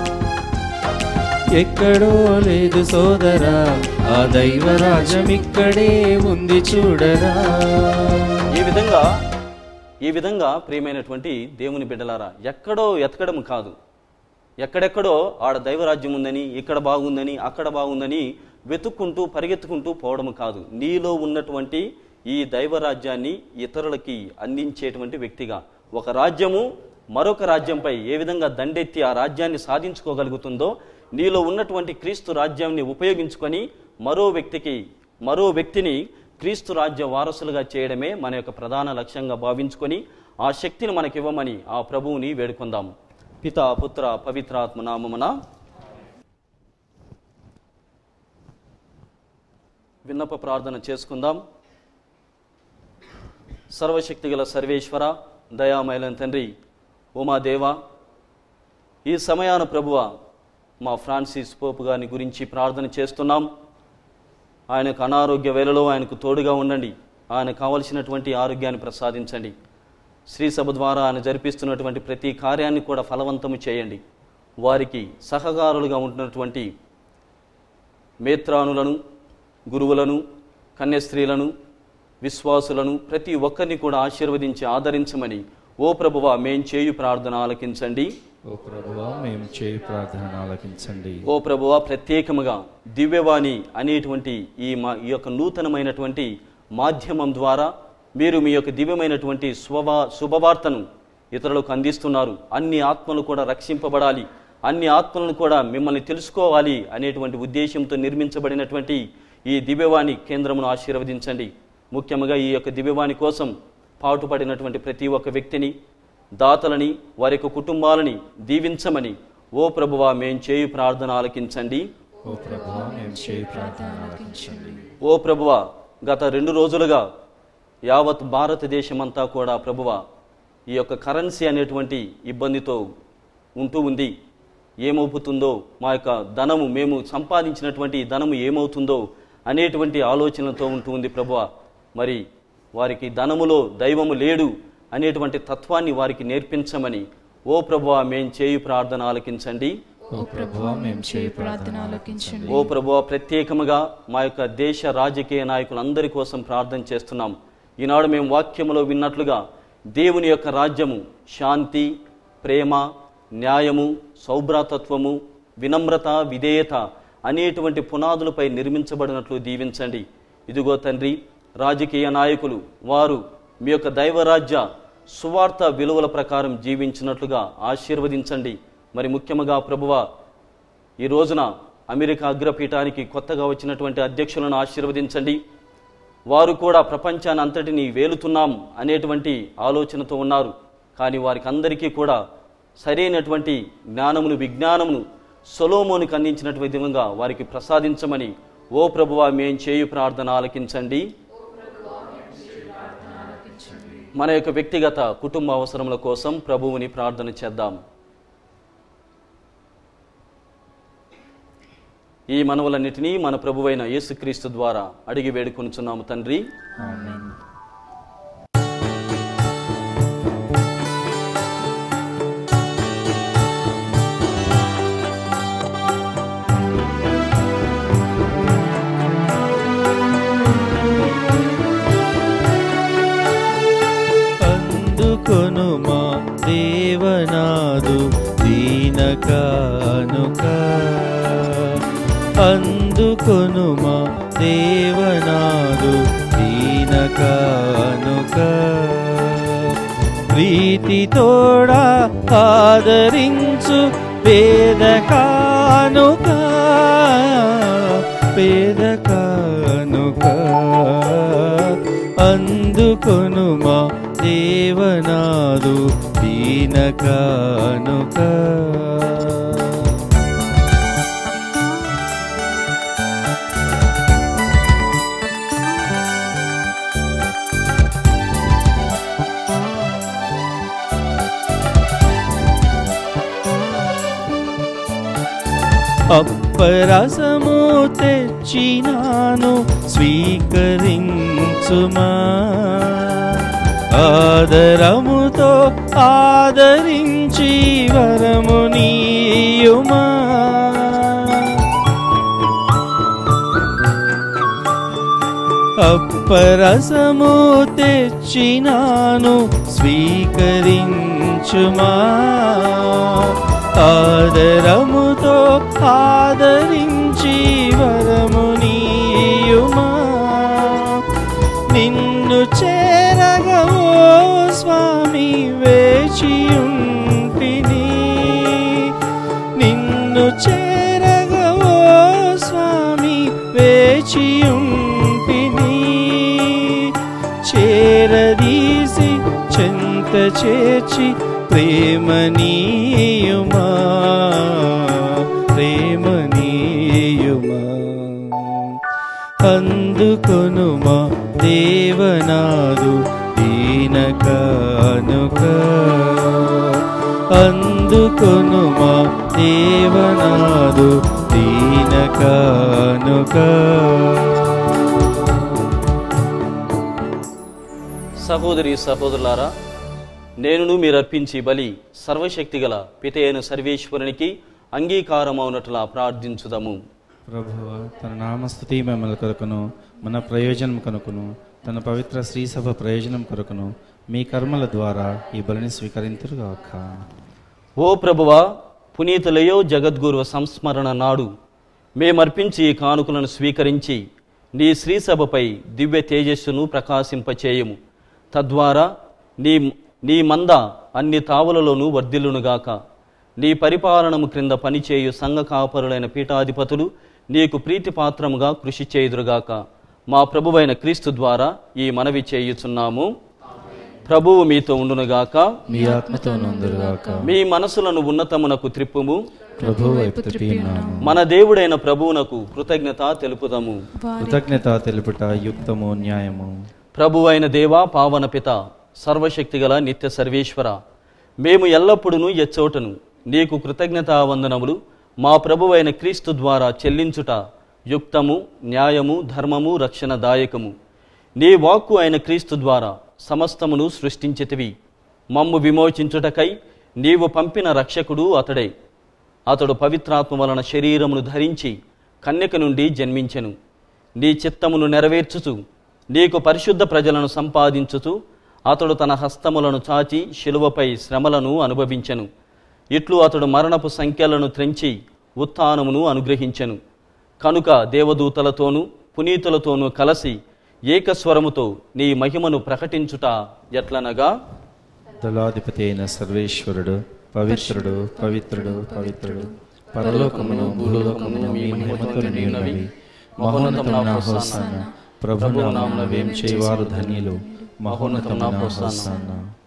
[SPEAKER 2] ఎక్కడో లేదు సోదరా ఆ దైవరాజ్యం ఇక్కడే ఉంది చూడరా
[SPEAKER 3] ఈ విధంగా ఈ విధంగా ప్రియమైనటువంటి దేవుని బిడ్డలారా ఎక్కడో ఎతకడం కాదు ఎక్కడెక్కడో ఆడ దైవరాజ్యం ఉందని ఇక్కడ బాగుందని అక్కడ బాగుందని వెతుక్కుంటూ పరిగెత్తుకుంటూ పోవడం కాదు నీలో ఉన్నటువంటి ఈ దైవరాజ్యాన్ని ఇతరులకి అందించేటువంటి వ్యక్తిగా ఒక రాజ్యము మరొక రాజ్యంపై ఏ విధంగా దండెత్తి ఆ రాజ్యాన్ని సాధించుకోగలుగుతుందో నీలో ఉన్నటువంటి క్రీస్తు రాజ్యాన్ని ఉపయోగించుకొని మరో వ్యక్తికి మరో వ్యక్తిని క్రీస్తు రాజ్య వారసులుగా చేయడమే మన యొక్క ప్రధాన లక్ష్యంగా భావించుకొని ఆ శక్తిని మనకివ్వమని ఆ ప్రభువుని వేడుకుందాం పిత పుత్ర పవిత్రాత్మ నామమున విన్నప ప్రార్థన చేసుకుందాం సర్వశక్తి గల సర్వేశ్వర దయామయలైన తండ్రి ఉమా దేవా ఈ సమయాన ప్రభువ మా ఫ్రాన్సిస్ పోపు గారిని గురించి ప్రార్థన చేస్తున్నాం ఆయనకు అనారోగ్య వేళలో ఆయనకు తోడుగా ఉండండి ఆయన కావలసినటువంటి ఆరోగ్యాన్ని ప్రసాదించండి శ్రీ సభ ద్వారా ఆయన జరిపిస్తున్నటువంటి ప్రతి కార్యాన్ని కూడా ఫలవంతము చేయండి వారికి సహకారులుగా ఉంటున్నటువంటి మేత్రానులను గురువులను కన్యస్త్రీలను విశ్వాసులను ప్రతి ఒక్కరిని కూడా ఆశీర్వదించి ఆదరించమని ఓ ప్రభువ మేం చేయు ప్రార్థన ఆలకించండి
[SPEAKER 2] ఓ ప్రభువా మేము చేయి ప్రార్థన ఆలకించండి
[SPEAKER 3] ఓ ప్రభువా ప్రత్యేకముగా దివ్యవాణి అనేటువంటి ఈ మా ఈ యొక్క నూతనమైనటువంటి మాధ్యమం ద్వారా మీరు మీ యొక్క దివ్యమైనటువంటి స్వభా శుభవార్తను ఇతరులకు అందిస్తున్నారు అన్ని ఆత్మలు కూడా రక్షింపబడాలి అన్ని ఆత్మలను కూడా మిమ్మల్ని తెలుసుకోవాలి అనేటువంటి ఉద్దేశంతో నిర్మించబడినటువంటి ఈ దివ్యవాణి కేంద్రమును ఆశీర్వదించండి ముఖ్యంగా ఈ యొక్క దివ్యవాణి కోసం పాటుపడినటువంటి ప్రతి ఒక్క వ్యక్తిని దాతలని వారి యొక్క కుటుంబాలని దీవించమని ఓ ప్రభువా మేం చేయు ప్రార్థన ఆలకించండి
[SPEAKER 2] ఓ ప్రభువా మేము చేయి ప్రార్థన ఆలకించండి
[SPEAKER 3] ఓ ప్రభువ గత రెండు రోజులుగా యావత్ భారతదేశమంతా కూడా ప్రభువ ఈ యొక్క కరెన్సీ అనేటువంటి ఇబ్బందితో ఉంటూ ఉంది ఏమవుతుందో మా యొక్క ధనము మేము సంపాదించినటువంటి ఈ ధనము ఏమవుతుందో అనేటువంటి ఆలోచనలతో ఉంటూ ఉంది ప్రభువ మరి వారికి ధనములో దైవము లేడు అనేటువంటి తత్వాన్ని వారికి నేర్పించమని ఓ ప్రభువ మేం చేయు ప్రార్థన ఆలకించండి
[SPEAKER 2] ఓ ప్రభువా మేము చేయి
[SPEAKER 4] ప్రార్థన ఆలకించండి
[SPEAKER 3] ఓ ప్రభువా ప్రత్యేకముగా మా యొక్క దేశ రాజకీయ నాయకులందరి కోసం ప్రార్థన చేస్తున్నాం ఈనాడు మేము వాక్యములో విన్నట్లుగా దేవుని యొక్క రాజ్యము శాంతి ప్రేమ న్యాయము సౌభ్రాతత్వము వినమ్రత విధేయత అనేటువంటి పునాదులపై నిర్మించబడినట్లు దీవించండి ఇదిగో తండ్రి రాజకీయ నాయకులు వారు మీ యొక్క దైవరాజ్య సువార్త విలువల ప్రకారం జీవించినట్లుగా ఆశీర్వదించండి మరి ముఖ్యముగా ప్రభువ ఈ రోజున అమెరికా అగ్రపీఠానికి కొత్తగా వచ్చినటువంటి అధ్యక్షులను ఆశీర్వదించండి వారు కూడా ప్రపంచాన్ని అంతటిని వేలుతున్నాం అనేటువంటి ఆలోచనతో ఉన్నారు కానీ వారికి అందరికీ కూడా సరైనటువంటి జ్ఞానమును విజ్ఞానమును సొలోమోనికి అందించినటువంటి విధంగా వారికి ప్రసాదించమని ఓ ప్రభువా మేం చేయు ప్రార్థన ఆలకించండి మన యొక్క వ్యక్తిగత కుటుంబ అవసరముల కోసం ప్రభువుని ప్రార్థన చేద్దాం ఈ మనవులన్నిటినీ మన ప్రభువైన యేసుక్రీస్తు ద్వారా అడిగి వేడుకొనుచున్నాము తండ్రి
[SPEAKER 2] ఆమేన్ అందుకొను మా దేవనాదు దీన కానుక అందుకొను మా దేవనాదు దీన కానుక ప్రీతి తోడా ఆదరించు పేద కానుక పేద కానుక అందుకొను మా దేవనాదు దీన కానుక అప్పరసము తెచ్చినాను స్వీకరించుమా ఆదరముతో ఆదరించి వరము నీయుమా అప్పరసము తెచ్చినాను స్వీకరించుమా ఆదరముతో ఆదరించి వరము నీయుమా నిన్ను చేరగవో స్వామి వేచియుంటిని నిన్ను చేరగవో స్వామి వేచియుంటిని చేరదీసి చెంత చేర్చి ప్రేమనీయుమా ప్రేమనీయుమా అందుకొనుమా దేవనాదు దీన కానుక అందుకొనుమా దేవనాదు దీన కానుక
[SPEAKER 3] సహోదరి సహోదరులారా నేనును మీరు అర్పించి బలి సర్వశక్తిగల పితయైన సర్వేశ్వరునికి అంగీకారమవునట్లా ప్రార్థించుదము
[SPEAKER 2] ప్రభువ తన నామస్థుతి మమ్మల్ని కొరకును మన ప్రయోజనం కొనుకును తన పవిత్ర శ్రీసభ ప్రయోజనం కొరకును మీ కర్మల ద్వారా ఈ బలిని స్వీకరింతురుగాక
[SPEAKER 3] ఓ ప్రభువా పునీతులయో జగద్గురు సంస్మరణ నాడు మేమర్పించి ఈ కానుకలను స్వీకరించి నీ శ్రీసభపై దివ్య తేజస్సును ప్రకాశింపచేయము తద్వారా నీ నీ మంద అన్ని తావులలోనూ వర్ధిల్లునుగాక నీ పరిపాలనము క్రింద పనిచేయు సంఘ కాపరులైన పీఠాధిపతులు నీకు ప్రీతిపాత్రముగా కృషి చేయుదురుగాక మా ప్రభువైన క్రీస్తు ద్వారా ఈ మనవి చేయుచున్నాము ప్రభువు మీతో ఉండునుగాక
[SPEAKER 2] మీ ఆత్మతో నందురుగాక
[SPEAKER 3] మీ మనసులను ఉన్నతమునకు త్రిప్పుము
[SPEAKER 2] ప్రభు వైపు త్రిపియున్నాము
[SPEAKER 3] మన దేవుడైన ప్రభువునకు కృతజ్ఞత తెలుపుదాము
[SPEAKER 2] కృతజ్ఞత తెలుపుట యుక్తము న్యాయము
[SPEAKER 3] ప్రభువైన దేవా పావన పిత సర్వశక్తిగల నిత్య సర్వేశ్వర మేము ఎల్లప్పుడూ ఎచ్చోటను నీకు కృతజ్ఞతా వందనములు మా ప్రభువైన క్రీస్తు ద్వారా చెల్లించుట యుక్తము న్యాయము ధర్మము రక్షణదాయకము నీ వాక్కు అయిన క్రీస్తు ద్వారా సమస్తమును సృష్టించితివి మమ్ము విమోచించుటకై నీవు పంపిన రక్షకుడు అతడే అతడు పవిత్రాత్మ వలన శరీరమును ధరించి కన్యక నుండి జన్మించెను నీ చిత్తమును నెరవేర్చుచు నీకు పరిశుద్ధ ప్రజలను సంపాదించుచు అతడు తన హస్తములను చాచి శిలువపై శ్రమలను అనుభవించెను ఇట్లు అతడు మరణపు సంఖ్యలను త్రెంచి ఉత్థానమును అనుగ్రహించెను కనుక దేవదూతలతోనూ పునీతులతోనూ కలసి ఏకస్వరముతో నీ మహిమను ప్రకటించుట ఎట్లనగా
[SPEAKER 2] దళాధిపతి అయిన సర్వేశ్వరుడు పవిత్రుడు పవిత్రుడు పవిత్రుడు పరలోకమును భూలోకమును మీ మహిమతో నిండినవి మహోన్నతమైన హోసాన ప్రభు నామమున వేం చేయవారు ధన్యులు మహోన్నతమైన హోసాన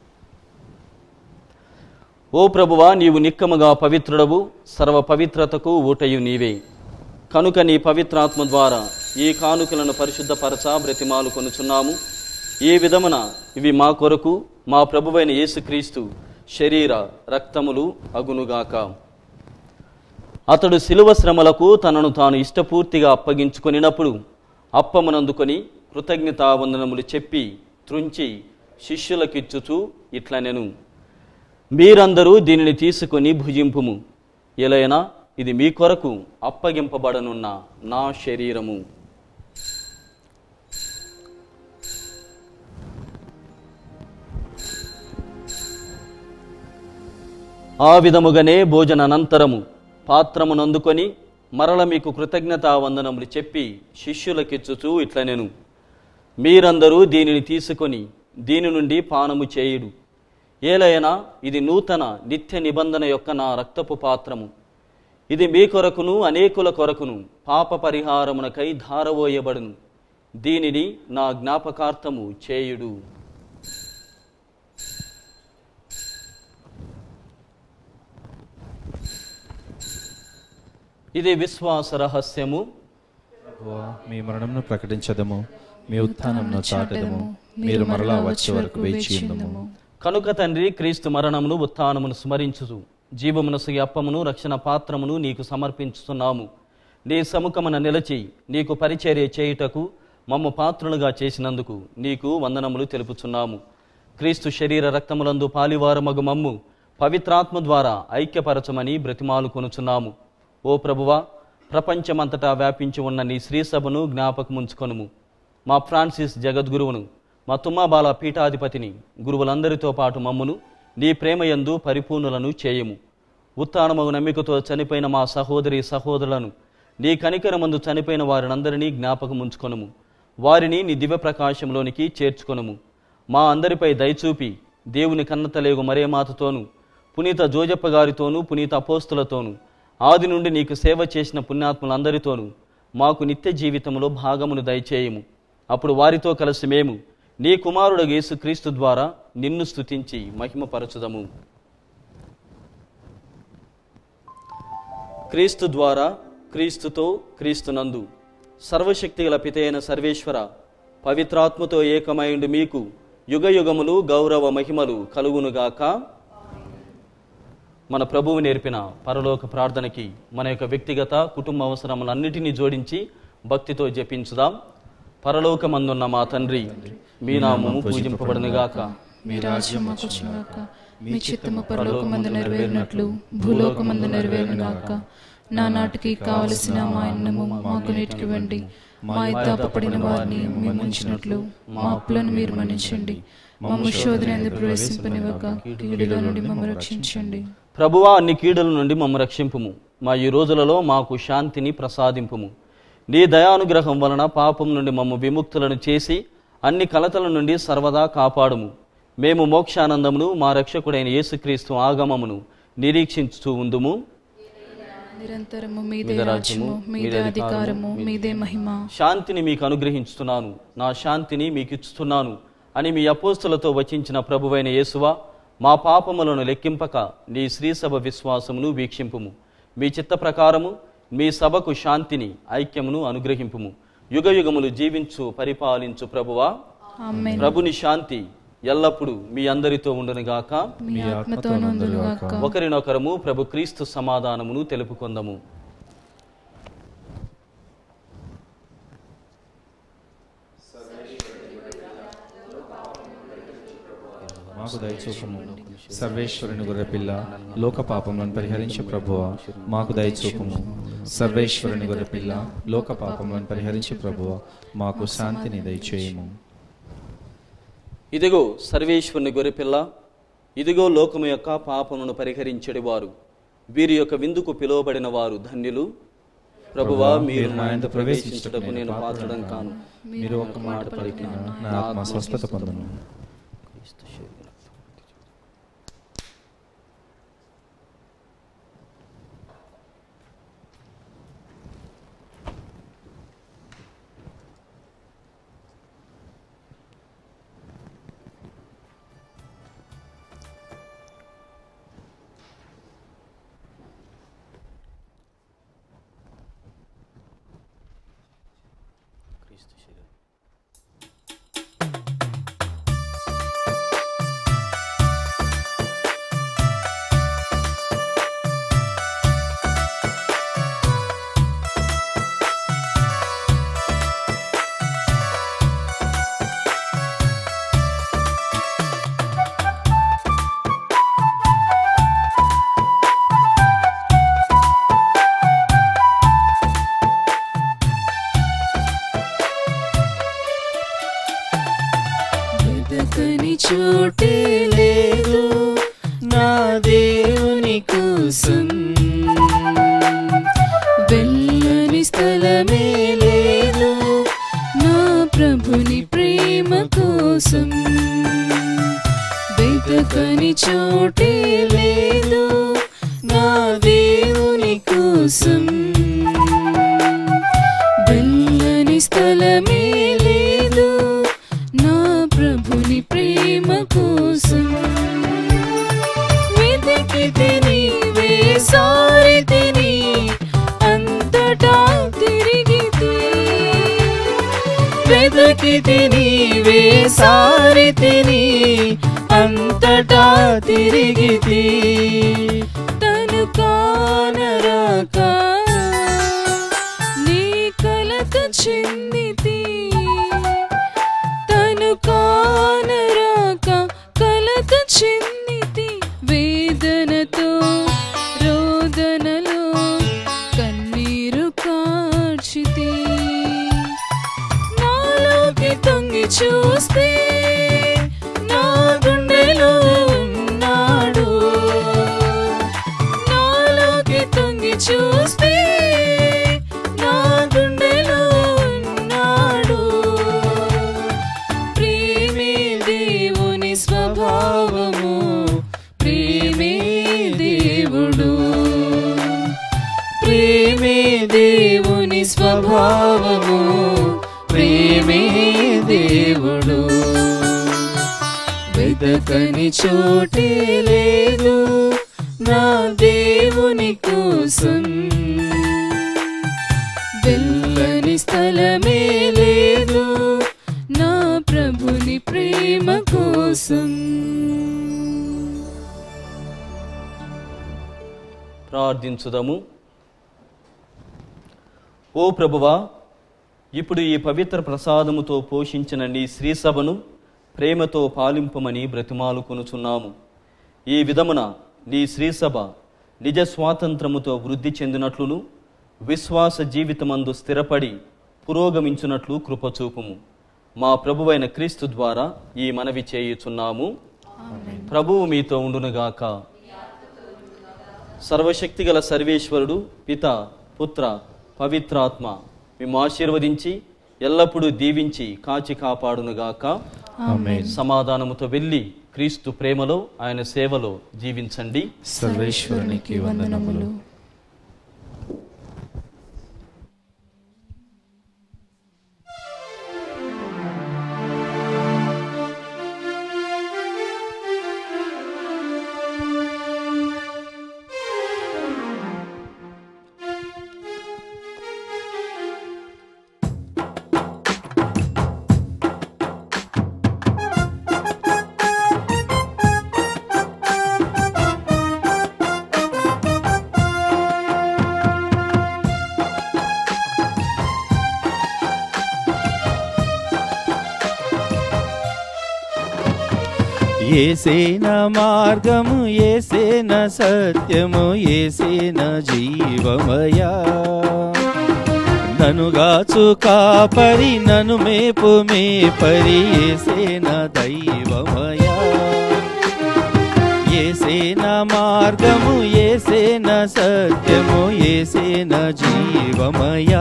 [SPEAKER 3] ఓ ప్రభువా నీవు నిక్కముగా పవిత్రుడవు సర్వ పవిత్రతకు ఊటయు నీవే కనుక నీ పవిత్రాత్మ ద్వారా ఈ కానుకలను పరిశుద్ధపరచ బ్రతిమాలు కొనుచున్నాము ఈ విధమున ఇవి మా కొరకు మా ప్రభువైన యేసుక్రీస్తు శరీర రక్తములు అగునుగాక అతడు శిలువ శ్రమలకు తనను తాను ఇష్టపూర్తిగా అప్పగించుకొనినప్పుడు అప్పమునందుకొని కృతజ్ఞతావందనములు చెప్పి త్రుంచి శిష్యులకిచ్చుచూ ఇట్లా నేను మీరందరూ దీనిని తీసుకొని భుజింపుము ఎలైనా ఇది మీ కొరకు అప్పగింపబడనున్న నా శరీరము ఆ విధముగానే భోజనానంతరము పాత్రమునందుకొని మరల మీకు కృతజ్ఞతా వందనములు చెప్పి శిష్యులకిచ్చుచూ ఇట్లా నేను మీరందరూ దీనిని తీసుకొని దీని నుండి పానము చేయుడు ఏలైనా ఇది నూతన నిత్య నిబంధన యొక్క నా రక్తపు పాత్రము ఇది మీ కొరకును అనేకుల కొరకును పాప పరిహారమునకై ధారవోయబడును దీనిని నా జ్ఞాపకార్థము చేయుడు ఇది విశ్వాస రహస్యము
[SPEAKER 5] ప్రభువా, మీ మరణంను ప్రకటించదము మీ ఉత్థానంను చాటదము మీరు మరలా వచ్చే వరకు వేచి ఉండము
[SPEAKER 3] కనుక తండ్రి క్రీస్తు మరణమును ఉత్థానమును స్మరించుచు జీవమునసు అప్పమును రక్షణ పాత్రమును నీకు సమర్పించుతున్నాము నీ సముఖమున నిలచి నీకు పరిచర్య చేయుటకు మమ్మ పాత్రులుగా చేసినందుకు నీకు వందనములు తెలుపుచున్నాము క్రీస్తు శరీర రక్తములందు పాలివారమగు మమ్ము పవిత్రాత్మ ద్వారా ఐక్యపరచమని బ్రతిమాలు కొనుచున్నాము ఓ ప్రభువా ప్రపంచమంతటా వ్యాపించి ఉన్న నీ శ్రీసభను జ్ఞాపకముంచుకొనుము మా ఫ్రాన్సిస్ జగద్గురువును మా తుమ్మాబాల పీఠాధిపతిని గురువులందరితో పాటు మమ్మును నీ ప్రేమయందు పరిపూర్ణులను చేయము ఉత్తానమగు నమ్మికతో చనిపోయిన మా సహోదరి సహోదరులను నీ కనికరమందు చనిపోయిన వారినందరినీ జ్ఞాపకముంచుకొనుము వారిని నీ దివ్య ప్రకాశంలోనికి చేర్చుకొనుము మా అందరిపై దయచూపి దేవుని కన్నతలేగు మరే మాతతోనూ పునీత జోజప్ప గారితోనూ పునీత అపోస్తులతోనూ ఆది నుండి నీకు సేవ చేసిన పుణ్యాత్ములందరితోనూ మాకు నిత్య జీవితంలో భాగమును దయచేయము అప్పుడు వారితో కలిసి మేము నీ కుమారుడు యేసుక్రీస్తు ద్వారా నిన్ను స్తుతించి మహిమపరచుదము క్రీస్తు ద్వారా క్రీస్తుతో క్రీస్తునందు సర్వశక్తి గల పితైన సర్వేశ్వర పవిత్రాత్మతో ఏకమైండు మీకు యుగ యుగములు గౌరవ మహిమలు కలుగునుగాక మన ప్రభువు నేర్పిన పరలోక ప్రార్థనకి మన యొక్క వ్యక్తిగత కుటుంబ అవసరములన్నిటినీ జోడించి భక్తితో జపించుదాం పరలోకమందున్న మా తండ్రి మీ నామము పూజింపబడునుగాక
[SPEAKER 4] మీ రాజ్యం వచ్చుగాక మీ చిత్తము పరలోకమందు నెరవేరినట్లు భూలోకమందు నెరవేరుగాక నా నాటికి కావలసిన మా అన్నము మాకు నేటికి వండి మా ఇద్దాపడిన వారిని మేము ఉంచినట్లు మా అప్పులను మీరు మన్నించండి మమ్మ శోధన ఎందుకు ప్రవేశింపనివ్వక కీడులో నుండి మమ్మల్ని రక్షించండి
[SPEAKER 3] ప్రభువా అన్ని కీడుల నుండి మమ్మ రక్షింపుము మా ఈ రోజులలో మాకు శాంతిని ప్రసాదింపుము నీ దయానుగ్రహం వలన పాపం నుండి మమ్మ విముక్తులను చేసి అన్ని కలతల నుండి సర్వదా కాపాడుము మేము మోక్షానందమును మా రక్షకుడైన యేసుక్రీస్తు ఆగమమును నిరీక్షించుతూ ఉందుము
[SPEAKER 4] నిరంతరము మీదే రాజ్యము మీదే అధికారము మీదే మహిమ
[SPEAKER 3] శాంతిని మీకు అనుగ్రహించుతున్నాను నా శాంతిని మీకు ఇస్తున్నాను అని మీ అపోస్తులతో వచించిన ప్రభువైన యేసువా మా పాపములను లెక్కింపక నీ శ్రీసభ విశ్వాసమును వీక్షింపుము మీ చిత్త ప్రకారము మీ సభకు శాంతిని ఐక్యమును అనుగ్రహింపుము యుగ యుగములు జీవించు పరిపాలించు ప్రభువా
[SPEAKER 4] ఆమేన్
[SPEAKER 3] ప్రభుని శాంతి ఎల్లప్పుడూ మీ అందరితో ఉండునుగాక
[SPEAKER 4] మీ ఆత్మతో నందునుగాక
[SPEAKER 3] ఒకరినొకరము ప్రభు క్రీస్తు సమాధానమును తెలుపుకొందము
[SPEAKER 5] మాకు దయచూపము సర్వేశ్వరుని గొర్రెపిల్ల లోక పాపములను పరిహరించే ప్రభువా మాకు దయచూపము సర్వేశ్వరుని గొర్రెపిల్ల లోక పాపములను పరిహరించే ప్రభువా మాకు శాంతిని దయచేయము
[SPEAKER 3] ఇదిగో సర్వేశ్వరుని గొర్రెపిల్ల ఇదిగో లోకము యొక్క పాపమును పరిహరించడి వారు వీరి యొక్క విందుకు పిలువబడిన వారు ధన్యులు ప్రభువా మీరు నా ఇంట ప్రవేశించుటకు నేను పాత్రడం కాను
[SPEAKER 5] మీరు ఒక మాట పలికిన నా ఆత్మ స్వస్థత పొందను
[SPEAKER 2] చోటే లేదు నా దేవుని కోసం
[SPEAKER 4] వెళ్ళని స్థలమే లేదు నా ప్రభుని ప్రేమ కోసం వెతకని చోటే లేదు నా దేవుని కోసం వెళ్ళని స్థలమే లేదు నా ప్రభుని ప్రేమ కోసం వెతికితే నీవే సారితిని అంతటా తిరిగితే
[SPEAKER 2] వెదకితి నీవే సారితిని అంతటా తిరిగితి
[SPEAKER 4] తను కానరాక నీ కలత చెందితి తను కానరాక కలత చెందితి వేదనతో రోదనలో కన్నీరు కార్చితి నాలోకి తొంగి చూస్తే నా గుండెలో ఉన్నాడు నాలోకి తొంగి చూస్తే నా గుండెలో ఉన్నాడు ప్రేమే దేవుని స్వభావము ప్రేమే దేవుడు
[SPEAKER 2] ప్రేమే దేవుని స్వభావము ప్రేమే దేవుడు వెదకని చోటే లేదు నా దేవుని కోసం
[SPEAKER 4] వెళ్ళని స్థలమే లేదు నా ప్రభుని ప్రేమ కోసం
[SPEAKER 3] ప్రార్థించుదము ఓ ప్రభువా ఇప్పుడు ఈ పవిత్ర ప్రసాదముతో పోషించిన నీ శ్రీసభను ప్రేమతో పాలింపమని బ్రతిమాలుకొనుచున్నాము ఈ విధమున నీ శ్రీసభ నిజ స్వాతంత్రముతో వృద్ధి చెందినట్లును విశ్వాస జీవితమందు స్థిరపడి పురోగమించున్నట్లు కృపచూపుము మా ప్రభువైన క్రీస్తు ద్వారా ఈ మనవి చేయుచున్నాము ప్రభువు మీతో ఉండునుగాక సర్వశక్తిగల సర్వేశ్వరుడు పిత పుత్ర పవిత్రాత్మ మేము ఆశీర్వదించి ఎల్లప్పుడూ దీవించి కాచి కాపాడునుగాక
[SPEAKER 5] ఆమేన్
[SPEAKER 3] సమాధానముతో వెళ్ళి క్రీస్తు ప్రేమలో ఆయన సేవలో జీవించండి
[SPEAKER 5] సర్వేశ్వరునికి వందనములు ఏసేన మార్గము ఏసేన సత్యము ఏసేన జీవమయా ననుగాచు కాపరి నను మేపు మేపరి ఏసేన దైవమయా ఏసేన మార్గము ఏసేన సత్యము ఏసేన జీవమయా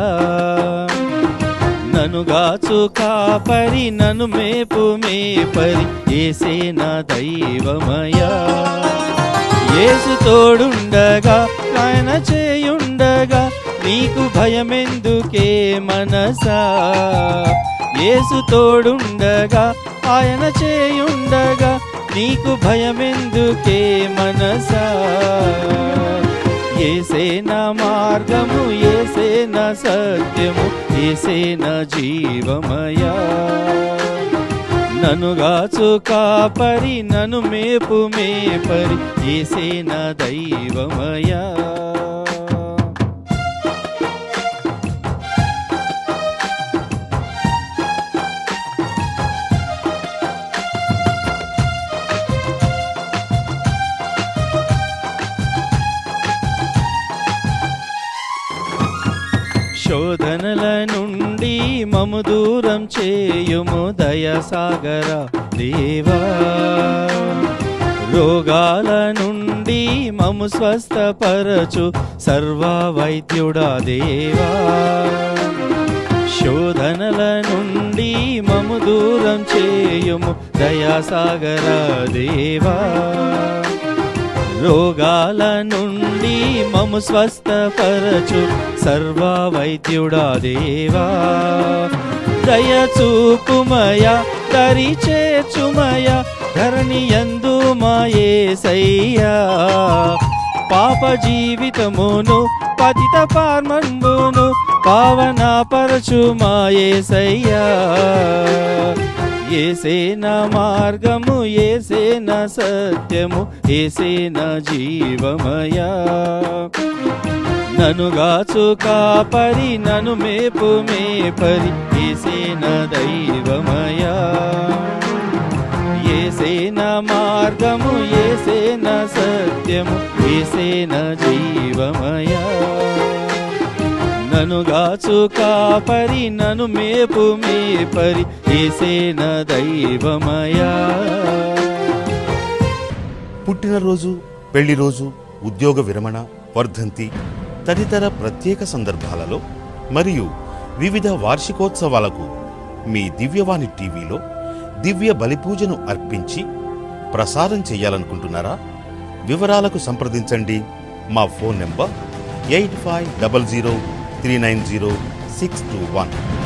[SPEAKER 5] ననుగాచు కాపరి నను మేపు మేపరి ఏసేన దైవమయా యేసు తోడుండగా ఆయన చేయుండగా నీకు భయమెందుకే మనసా యేసు తోడుండగా ఆయన చేయుండగా నీకు భయమెందుకే మనసా ఏసేన మార్గము ఏసేన సత్యము ఏసేన జీవమయా ననుగాచు కాపరి నను మేపు మేపరి ఏసేన దైవమయా శోధనల నుండి
[SPEAKER 2] మము దూరం చేయుము దయసాగర దేవా రోగాల నుండి మము స్వస్థపరచు సర్వ వైద్యుడా దేవా శోధనల నుండి మము దూరం చేయుము దయాసాగర దేవా రోగాల నుండి మము స్వస్థపరచు సర్వ వైద్యుడా దేవా దయ చూపుమయ దరి చేర్చుమయ ధరణి ఎందు మాయేసయ్యా పాప జీవితమును పతిత పార్మంబును పావన పరచు మాయేసయ్యా ఏసేన మార్గము ఏసేన సత్యము ఏసేన జీవమయా ననుగాచు కాపరి నను మేపు మేపరి ఏసేన దైవమయా ఏసేన మార్గము ఏసేన సత్యము ఏసేన జీవమయా ననుగాచు కాపరి నను మేపు మేపరి ఏసేన దైవమయా
[SPEAKER 1] పుట్టినరోజు పెళ్లి రోజు ఉద్యోగ విరమణ వర్ధంతి తదితర ప్రత్యేక సందర్భాలలో మరియు వివిధ వార్షికోత్సవాలకు మీ దివ్యవాణి టీవీలో దివ్య బలిపూజను అర్పించి ప్రసారం చేయాలనుకుంటున్నారా వివరాలకు సంప్రదించండి మా phone number eight five double zero three nine zero six two one